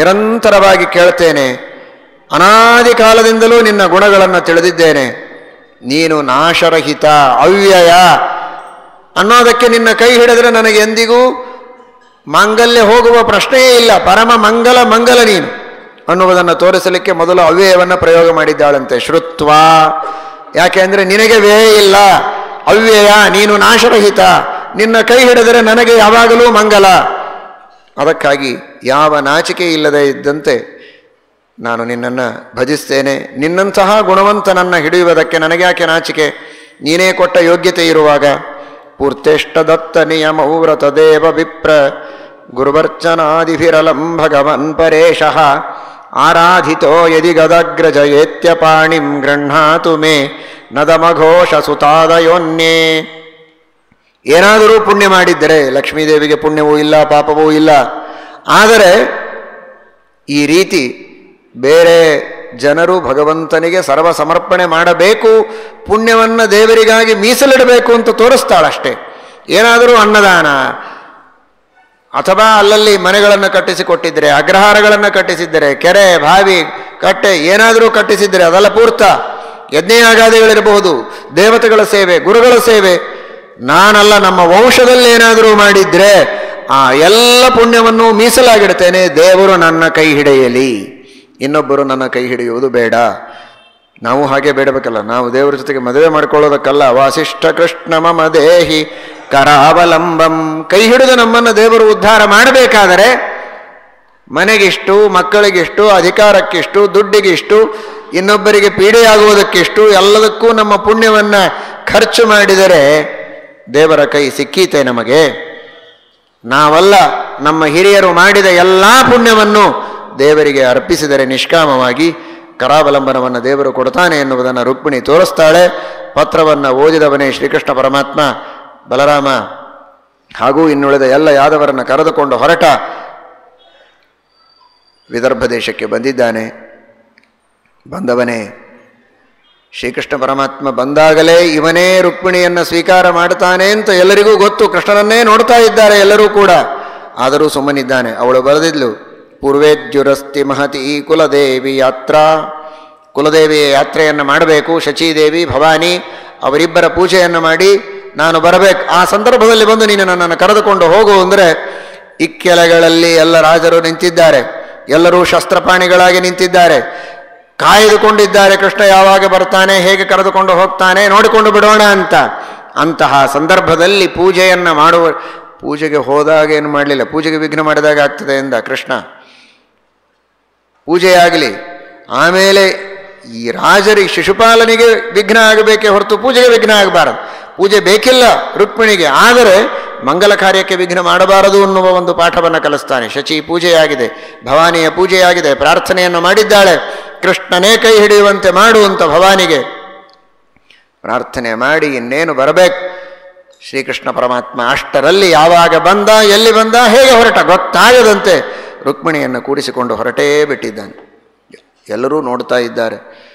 ನಿರಂತರವಾಗಿ ಕೇಳ್ತೇನೆ ಅನಾದಿ ಕಾಲದಿಂದಲೂ ನಿನ್ನ ಗುಣಗಳನ್ನು ತಿಳಿದಿದ್ದೇನೆ ನೀನು ನಾಶರಹಿತ ಅವ್ಯಯ ಅನ್ನೋದಕ್ಕೆ ನಿನ್ನ ಕೈ ಹಿಡಿದ್ರೆ ನನಗೆ ಎಂದಿಗೂ ಮಾಂಗಲ್ಯ ಹೋಗುವ ಪ್ರಶ್ನೆಯೇ ಇಲ್ಲ ಪರಮ ಮಂಗಲ ಮಂಗಲ ನೀನು ಅನ್ನುವುದನ್ನು ತೋರಿಸಲಿಕ್ಕೆ ಮೊದಲು ಅವ್ಯಯವನ್ನು ಪ್ರಯೋಗ ಮಾಡಿದ್ದಾಳಂತೆ ಶ್ರುತ್ವ ಯಾಕೆ ಅಂದರೆ ನಿನಗೆ ವ್ಯಯ ಇಲ್ಲ ಅವ್ಯಯ ನೀನು ನಾಶರಹಿತ ನಿನ್ನ ಕೈ ಹಿಡಿದರೆ ನನಗೆ ಯಾವಾಗಲೂ ಮಂಗಲ ಅದಕ್ಕಾಗಿ ಯಾವ ನಾಚಿಕೆ ಇಲ್ಲದೆ ಇದ್ದಂತೆ ನಾನು ನಿನ್ನನ್ನು ಭಜಿಸ್ತೇನೆ ನಿನ್ನಂತಹ ಗುಣವಂತನನ್ನು ಹಿಡಿಯುವುದಕ್ಕೆ ನನಗೆ ಯಾಕೆ ನಾಚಿಕೆ ನೀನೇ ಕೊಟ್ಟ ಯೋಗ್ಯತೆ ಇರುವಾಗ ಪೂರ್ತೇಷ್ಟದತ್ತ ನಿಯಮೌ ವ್ರತದೇವ ವಿಪ್ರ ಗುರುವರ್ಚನಾದಿಭಿರಲಂ ಭಗವನ್ ಪರೇಶಃ ಆರಾಧಿತೋ ಯದಿ ಗದಗ್ರಜಯೇತ್ಯ ಪಾಣಿಂ ಗೃಹ್ಣಾತು ಮೇ ನದಮಘೋಷ ಸುತಾದಯೋನ್ಯೇ ಏನಾದರೂ ಪುಣ್ಯ ಮಾಡಿದ್ದರೆ ಲಕ್ಷ್ಮೀದೇವಿಗೆ ಪುಣ್ಯವೂ ಇಲ್ಲ ಪಾಪವೂ ಇಲ್ಲ ಆದರೆ ಈ ರೀತಿ ಬೇರೆ ಜನರು ಭಗವಂತನಿಗೆ ಸರ್ವ ಸಮರ್ಪಣೆ ಮಾಡಬೇಕು ಪುಣ್ಯವನ್ನು ದೇವರಿಗಾಗಿ ಮೀಸಲಿಡಬೇಕು ಅಂತ ತೋರಿಸ್ತಾಳಷ್ಟೇ ಏನಾದರೂ ಅನ್ನದಾನ ಅಥವಾ ಅಲ್ಲಲ್ಲಿ ಮನೆಗಳನ್ನು ಕಟ್ಟಿಸಿಕೊಟ್ಟಿದ್ದರೆ ಅಗ್ರಹಾರಗಳನ್ನು ಕಟ್ಟಿಸಿದ್ದರೆ ಕೆರೆ ಬಾವಿ ಕಟ್ಟೆ ಏನಾದರೂ ಕಟ್ಟಿಸಿದ್ದರೆ ಅದೆಲ್ಲ ಪೂರ್ತ ಯಜ್ಞಯಾಗಾದಿಗಳಿರಬಹುದು ದೇವತೆಗಳ ಸೇವೆ ಗುರುಗಳ ಸೇವೆ ನಾನಲ್ಲ ನಮ್ಮ ವಂಶದಲ್ಲಿ ಏನಾದರೂ ಮಾಡಿದ್ರೆ ಆ ಎಲ್ಲ ಪುಣ್ಯವನ್ನು ಮೀಸಲಾಗಿಡ್ತೇನೆ ದೇವರು ನನ್ನ ಕೈ ಹಿಡಿಯಲಿ ಇನ್ನೊಬ್ಬರು ನನ್ನ ಕೈ ಹಿಡಿಯುವುದು ಬೇಡ ನಾವು ಹಾಗೆ ಬೇಡಬೇಕಲ್ಲ ನಾವು ದೇವರ ಜೊತೆಗೆ ಮದುವೆ ಮಾಡ್ಕೊಳ್ಳೋದಕ್ಕಲ್ಲ ವಾಸಿಷ್ಠ ಕೃಷ್ಣ ಮಮ ದೇಹಿ ಕರಾವಲಂಬಂ ಕೈ ಹಿಡಿದು ನಮ್ಮನ್ನು ದೇವರು ಉದ್ಧಾರ ಮಾಡಬೇಕಾದರೆ ಮನೆಗಿಷ್ಟು ಮಕ್ಕಳಿಗಿಷ್ಟು ಅಧಿಕಾರಕ್ಕಿಷ್ಟು ದುಡ್ಡಿಗಿಷ್ಟು ಇನ್ನೊಬ್ಬರಿಗೆ ಪೀಡೆಯಾಗುವುದಕ್ಕಿಷ್ಟು ಎಲ್ಲದಕ್ಕೂ ನಮ್ಮ ಪುಣ್ಯವನ್ನು ಖರ್ಚು ಮಾಡಿದರೆ ದೇವರ ಕೈ ಸಿಕ್ಕೀತೆ ನಮಗೆ ನಾವಲ್ಲ ನಮ್ಮ ಹಿರಿಯರು ಮಾಡಿದ ಎಲ್ಲ ಪುಣ್ಯವನ್ನು ದೇವರಿಗೆ ಅರ್ಪಿಸಿದರೆ ನಿಷ್ಕಾಮವಾಗಿ ಕರಾವಲಂಬನವನ್ನು ದೇವರು ಕೊಡ್ತಾನೆ ಎನ್ನುವುದನ್ನು ರುಕ್ಮಿಣಿ ತೋರಿಸ್ತಾಳೆ ಪತ್ರವನ್ನು ಓದಿದವನೇ ಶ್ರೀಕೃಷ್ಣ ಪರಮಾತ್ಮ ಬಲರಾಮ ಹಾಗೂ ಇನ್ನುಳಿದ ಎಲ್ಲ ಯಾದವರನ್ನು ಕರೆದುಕೊಂಡು ಹೊರಟ ವಿದರ್ಭ ದೇಶಕ್ಕೆ ಬಂದಿದ್ದಾನೆ ಬಂದವನೇ ಶ್ರೀಕೃಷ್ಣ ಪರಮಾತ್ಮ ಬಂದಾಗಲೇ ಇವನೇ ರುಕ್ಮಿಣಿಯನ್ನು ಸ್ವೀಕಾರ ಮಾಡ್ತಾನೆ ಅಂತ ಎಲ್ಲರಿಗೂ ಗೊತ್ತು ಕೃಷ್ಣನನ್ನೇ ನೋಡ್ತಾ ಇದ್ದಾರೆ ಎಲ್ಲರೂ ಕೂಡ ಆದರೂ ಸುಮ್ಮನಿದ್ದಾನೆ ಅವಳು ಬರೆದಿದ್ಲು ಪೂರ್ವೇದ್ಯುರಸ್ತಿ ಮಹತಿ ಕುಲದೇವಿ ಯಾತ್ರಾ ಕುಲದೇವಿಯ ಯಾತ್ರೆಯನ್ನು ಮಾಡಬೇಕು ಶಚೀದೇವಿ ಭವಾನಿ ಅವರಿಬ್ಬರ ಪೂಜೆಯನ್ನು ಮಾಡಿ ನಾನು ಬರಬೇಕು ಆ ಸಂದರ್ಭದಲ್ಲಿ ಬಂದು ನೀನು ನನ್ನನ್ನು ಕರೆದುಕೊಂಡು ಹೋಗು ಅಂದರೆ ಇಕ್ಕೆಲೆಗಳಲ್ಲಿ ಎಲ್ಲ ರಾಜರು ನಿಂತಿದ್ದಾರೆ ಎಲ್ಲರೂ ಶಸ್ತ್ರಪಾಣಿಗಳಾಗಿ ನಿಂತಿದ್ದಾರೆ ಕಾಯ್ದುಕೊಂಡಿದ್ದಾರೆ ಕೃಷ್ಣ ಯಾವಾಗ ಬರ್ತಾನೆ ಹೇಗೆ ಕರೆದುಕೊಂಡು ಹೋಗ್ತಾನೆ ನೋಡಿಕೊಂಡು ಬಿಡೋಣ ಅಂತ ಅಂತಹ ಸಂದರ್ಭದಲ್ಲಿ ಪೂಜೆಯನ್ನು ಮಾಡುವ ಪೂಜೆಗೆ ಹೋದಾಗ ಏನು ಮಾಡಲಿಲ್ಲ ಪೂಜೆಗೆ ವಿಘ್ನ ಮಾಡಿದಾಗ ಆಗ್ತದೆ ಎಂದ ಕೃಷ್ಣ ಪೂಜೆಯಾಗಲಿ ಆಮೇಲೆ ಈ ರಾಜರಿಗೆ ಶಿಶುಪಾಲನಿಗೆ ವಿಘ್ನ ಆಗಬೇಕೇ ಹೊರತು ಪೂಜೆಗೆ ವಿಘ್ನ ಆಗಬಾರದು ಪೂಜೆ ಬೇಕಿಲ್ಲ ರುಕ್ಮಿಣಿಗೆ ಆದರೆ ಮಂಗಲ ಕಾರ್ಯಕ್ಕೆ ವಿಘ್ನ ಮಾಡಬಾರದು ಅನ್ನುವ ಒಂದು ಪಾಠವನ್ನು ಕಲಿಸ್ತಾನೆ ಶಚಿ ಪೂಜೆಯಾಗಿದೆ ಭವಾನಿಯ ಪೂಜೆಯಾಗಿದೆ ಪ್ರಾರ್ಥನೆಯನ್ನು ಮಾಡಿದ್ದಾಳೆ ಕೃಷ್ಣನೇ ಕೈ ಹಿಡಿಯುವಂತೆ ಮಾಡುವಂತ ಭವಾನಿಗೆ ಪ್ರಾರ್ಥನೆ ಮಾಡಿ ಇನ್ನೇನು ಬರಬೇಕು ಶ್ರೀಕೃಷ್ಣ ಪರಮಾತ್ಮ ಅಷ್ಟರಲ್ಲಿ ಯಾವಾಗ ಬಂದ ಎಲ್ಲಿ ಬಂದ ಹೇಗೆ ಹೊರಟ ಗೊತ್ತಾಗದಂತೆ ರುಕ್ಮಿಣಿಯನ್ನು ಕೂಡಿಸಿಕೊಂಡು ಹೊರಟೇ ಬಿಟ್ಟಿದ್ದಾನೆ ಎಲ್ಲರೂ ನೋಡ್ತಾ ಇದ್ದಾರೆ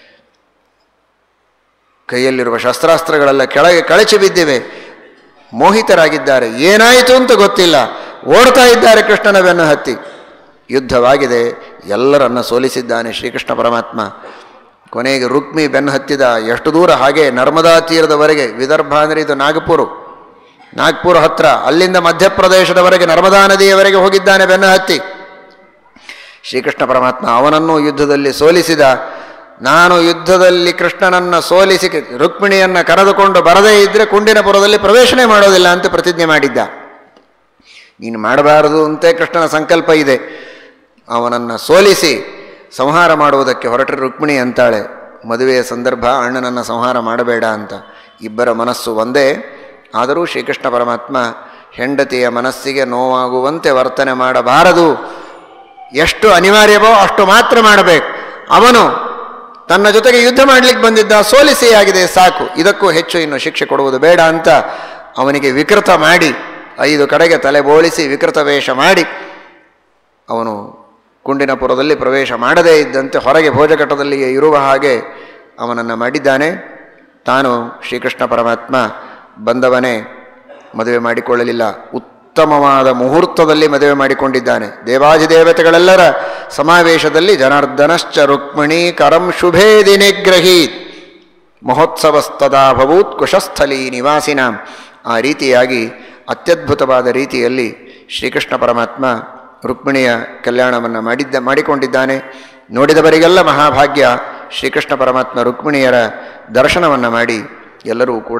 ಕೈಯಲ್ಲಿರುವ ಶಸ್ತ್ರಾಸ್ತ್ರಗಳೆಲ್ಲ ಕೆಳಗೆ ಕಳಚಿ ಬಿದ್ದಿವೆ ಮೋಹಿತರಾಗಿದ್ದಾರೆ ಏನಾಯಿತು ಅಂತ ಗೊತ್ತಿಲ್ಲ ಓಡ್ತಾ ಇದ್ದಾರೆ ಕೃಷ್ಣನ ಬೆನ್ನು ಹತ್ತಿ ಯುದ್ಧವಾಗಿದೆ ಎಲ್ಲರನ್ನ ಸೋಲಿಸಿದ್ದಾನೆ ಶ್ರೀಕೃಷ್ಣ ಪರಮಾತ್ಮ ಕೊನೆಗೆ ರುಕ್ಮಿ ಬೆನ್ನು ಹತ್ತಿದ ಎಷ್ಟು ದೂರ ಹಾಗೆ ನರ್ಮದಾ ತೀರದವರೆಗೆ ವಿದರ್ಭ ಅಂದರೆ ಇದು ನಾಗಪುರ ನಾಗ್ಪುರ ಹತ್ರ ಅಲ್ಲಿಂದ ಮಧ್ಯಪ್ರದೇಶದವರೆಗೆ ನರ್ಮದಾ ನದಿಯವರೆಗೆ ಹೋಗಿದ್ದಾನೆ ಬೆನ್ನು ಹತ್ತಿ ಶ್ರೀಕೃಷ್ಣ ಪರಮಾತ್ಮ ಅವನನ್ನು ಯುದ್ಧದಲ್ಲಿ ಸೋಲಿಸಿದ ನಾನು ಯುದ್ಧದಲ್ಲಿ ಕೃಷ್ಣನನ್ನು ಸೋಲಿಸಿ ರುಕ್ಮಿಣಿಯನ್ನು ಕರೆದುಕೊಂಡು ಬರದೇ ಇದ್ದರೆ ಕುಂಡಿನಪುರದಲ್ಲಿ ಪ್ರವೇಶನೇ ಮಾಡೋದಿಲ್ಲ ಅಂತ ಪ್ರತಿಜ್ಞೆ ಮಾಡಿದ್ದ ನೀನು ಮಾಡಬಾರದು ಅಂತೆ ಕೃಷ್ಣನ ಸಂಕಲ್ಪ ಇದೆ ಅವನನ್ನು ಸೋಲಿಸಿ ಸಂಹಾರ ಮಾಡುವುದಕ್ಕೆ ಹೊರಟರೆ ರುಕ್ಮಿಣಿ ಅಂತಾಳೆ ಮದುವೆಯ ಸಂದರ್ಭ ಅಣ್ಣನನ್ನು ಸಂಹಾರ ಮಾಡಬೇಡ ಅಂತ ಇಬ್ಬರ ಮನಸ್ಸು ಒಂದೇ ಆದರೂ ಶ್ರೀಕೃಷ್ಣ ಪರಮಾತ್ಮ ಹೆಂಡತಿಯ ಮನಸ್ಸಿಗೆ ನೋವಾಗುವಂತೆ ವರ್ತನೆ ಮಾಡಬಾರದು ಎಷ್ಟು ಅನಿವಾರ್ಯವೋ ಅಷ್ಟು ಮಾತ್ರ ಮಾಡಬೇಕು ಅವನು ತನ್ನ ಜೊತೆಗೆ ಯುದ್ಧ ಮಾಡಲಿಕ್ಕೆ ಬಂದಿದ್ದ ಸೋಲಿಸಿ ಆಗಿದೆ ಸಾಕು ಇದಕ್ಕೂ ಹೆಚ್ಚು ಇನ್ನು ಶಿಕ್ಷೆ ಕೊಡುವುದು ಬೇಡ ಅಂತ ಅವನಿಗೆ ವಿಕೃತ ಮಾಡಿ ಐದು ಕಡೆಗೆ ತಲೆ ಬೋಳಿಸಿ ವಿಕೃತ ವೇಷ ಮಾಡಿ ಅವನು ಕುಂಡಿನಪುರದಲ್ಲಿ ಪ್ರವೇಶ ಮಾಡದೇ ಇದ್ದಂತೆ ಹೊರಗೆ ಭೋಜಘಟ್ಟದಲ್ಲಿಯೇ ಇರುವ ಹಾಗೆ ಅವನನ್ನು ಮಾಡಿದ್ದಾನೆ ತಾನು ಶ್ರೀಕೃಷ್ಣ ಪರಮಾತ್ಮ ಬಂದವನೇ ಮದುವೆ ಮಾಡಿಕೊಳ್ಳಲಿಲ್ಲ ಉತ್ತಮವಾದ ಮುಹೂರ್ತದಲ್ಲಿ ಮದುವೆ ಮಾಡಿಕೊಂಡಿದ್ದಾನೆ ದೇವಾಧಿದೇವತೆಗಳೆಲ್ಲರ ಸಮಾವೇಶದಲ್ಲಿ ಜನಾರ್ದನಶ್ಚ ರುಕ್ಮಿಣಿ ಕರಂ ಶುಭೇ ದಿನಿಗ್ರಹೀತ್ ಮಹೋತ್ಸವಸ್ತದಾ ಭವೂತ್ ಕುಶಸ್ಥಲಿ ನಿವಾಸಿನ ಆ ರೀತಿಯಾಗಿ ಅತ್ಯದ್ಭುತವಾದ ರೀತಿಯಲ್ಲಿ ಶ್ರೀಕೃಷ್ಣ ಪರಮಾತ್ಮ ರುಕ್ಮಿಣಿಯ ಕಲ್ಯಾಣವನ್ನು ಮಾಡಿದ್ದ ಮಾಡಿಕೊಂಡಿದ್ದಾನೆ ನೋಡಿದವರಿಗೆಲ್ಲ ಮಹಾಭಾಗ್ಯ ಶ್ರೀಕೃಷ್ಣ ಪರಮಾತ್ಮ ರುಕ್ಮಿಣಿಯರ ದರ್ಶನವನ್ನು ಮಾಡಿ ಎಲ್ಲರೂ ಕೂಡ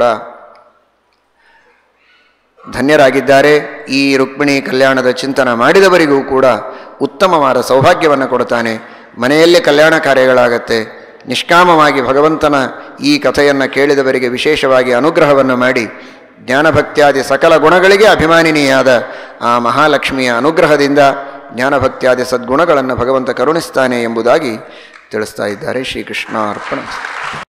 ಧನ್ಯರಾಗಿದ್ದಾರೆ ಈ ರುಕ್ಮಿಣಿ ಕಲ್ಯಾಣದ ಚಿಂತನ ಮಾಡಿದವರಿಗೂ ಕೂಡ ಉತ್ತಮವಾದ ಸೌಭಾಗ್ಯವನ್ನು ಕೊಡ್ತಾನೆ ಮನೆಯಲ್ಲೇ ಕಲ್ಯಾಣ ಕಾರ್ಯಗಳಾಗತ್ತೆ ನಿಷ್ಕಾಮವಾಗಿ ಭಗವಂತನ ಈ ಕಥೆಯನ್ನು ಕೇಳಿದವರಿಗೆ ವಿಶೇಷವಾಗಿ ಅನುಗ್ರಹವನ್ನು ಮಾಡಿ ಜ್ಞಾನಭಕ್ತ್ಯಾದಿ ಸಕಲ ಗುಣಗಳಿಗೆ ಅಭಿಮಾನಿನಿಯಾದ ಆ ಮಹಾಲಕ್ಷ್ಮಿಯ ಅನುಗ್ರಹದಿಂದ ಜ್ಞಾನಭಕ್ತ್ಯಾದಿ ಸದ್ಗುಣಗಳನ್ನು ಭಗವಂತ ಕರುಣಿಸ್ತಾನೆ ಎಂಬುದಾಗಿ ತಿಳಿಸ್ತಾ ಇದ್ದಾರೆ ಶ್ರೀಕೃಷ್ಣ ಅರ್ಪಣ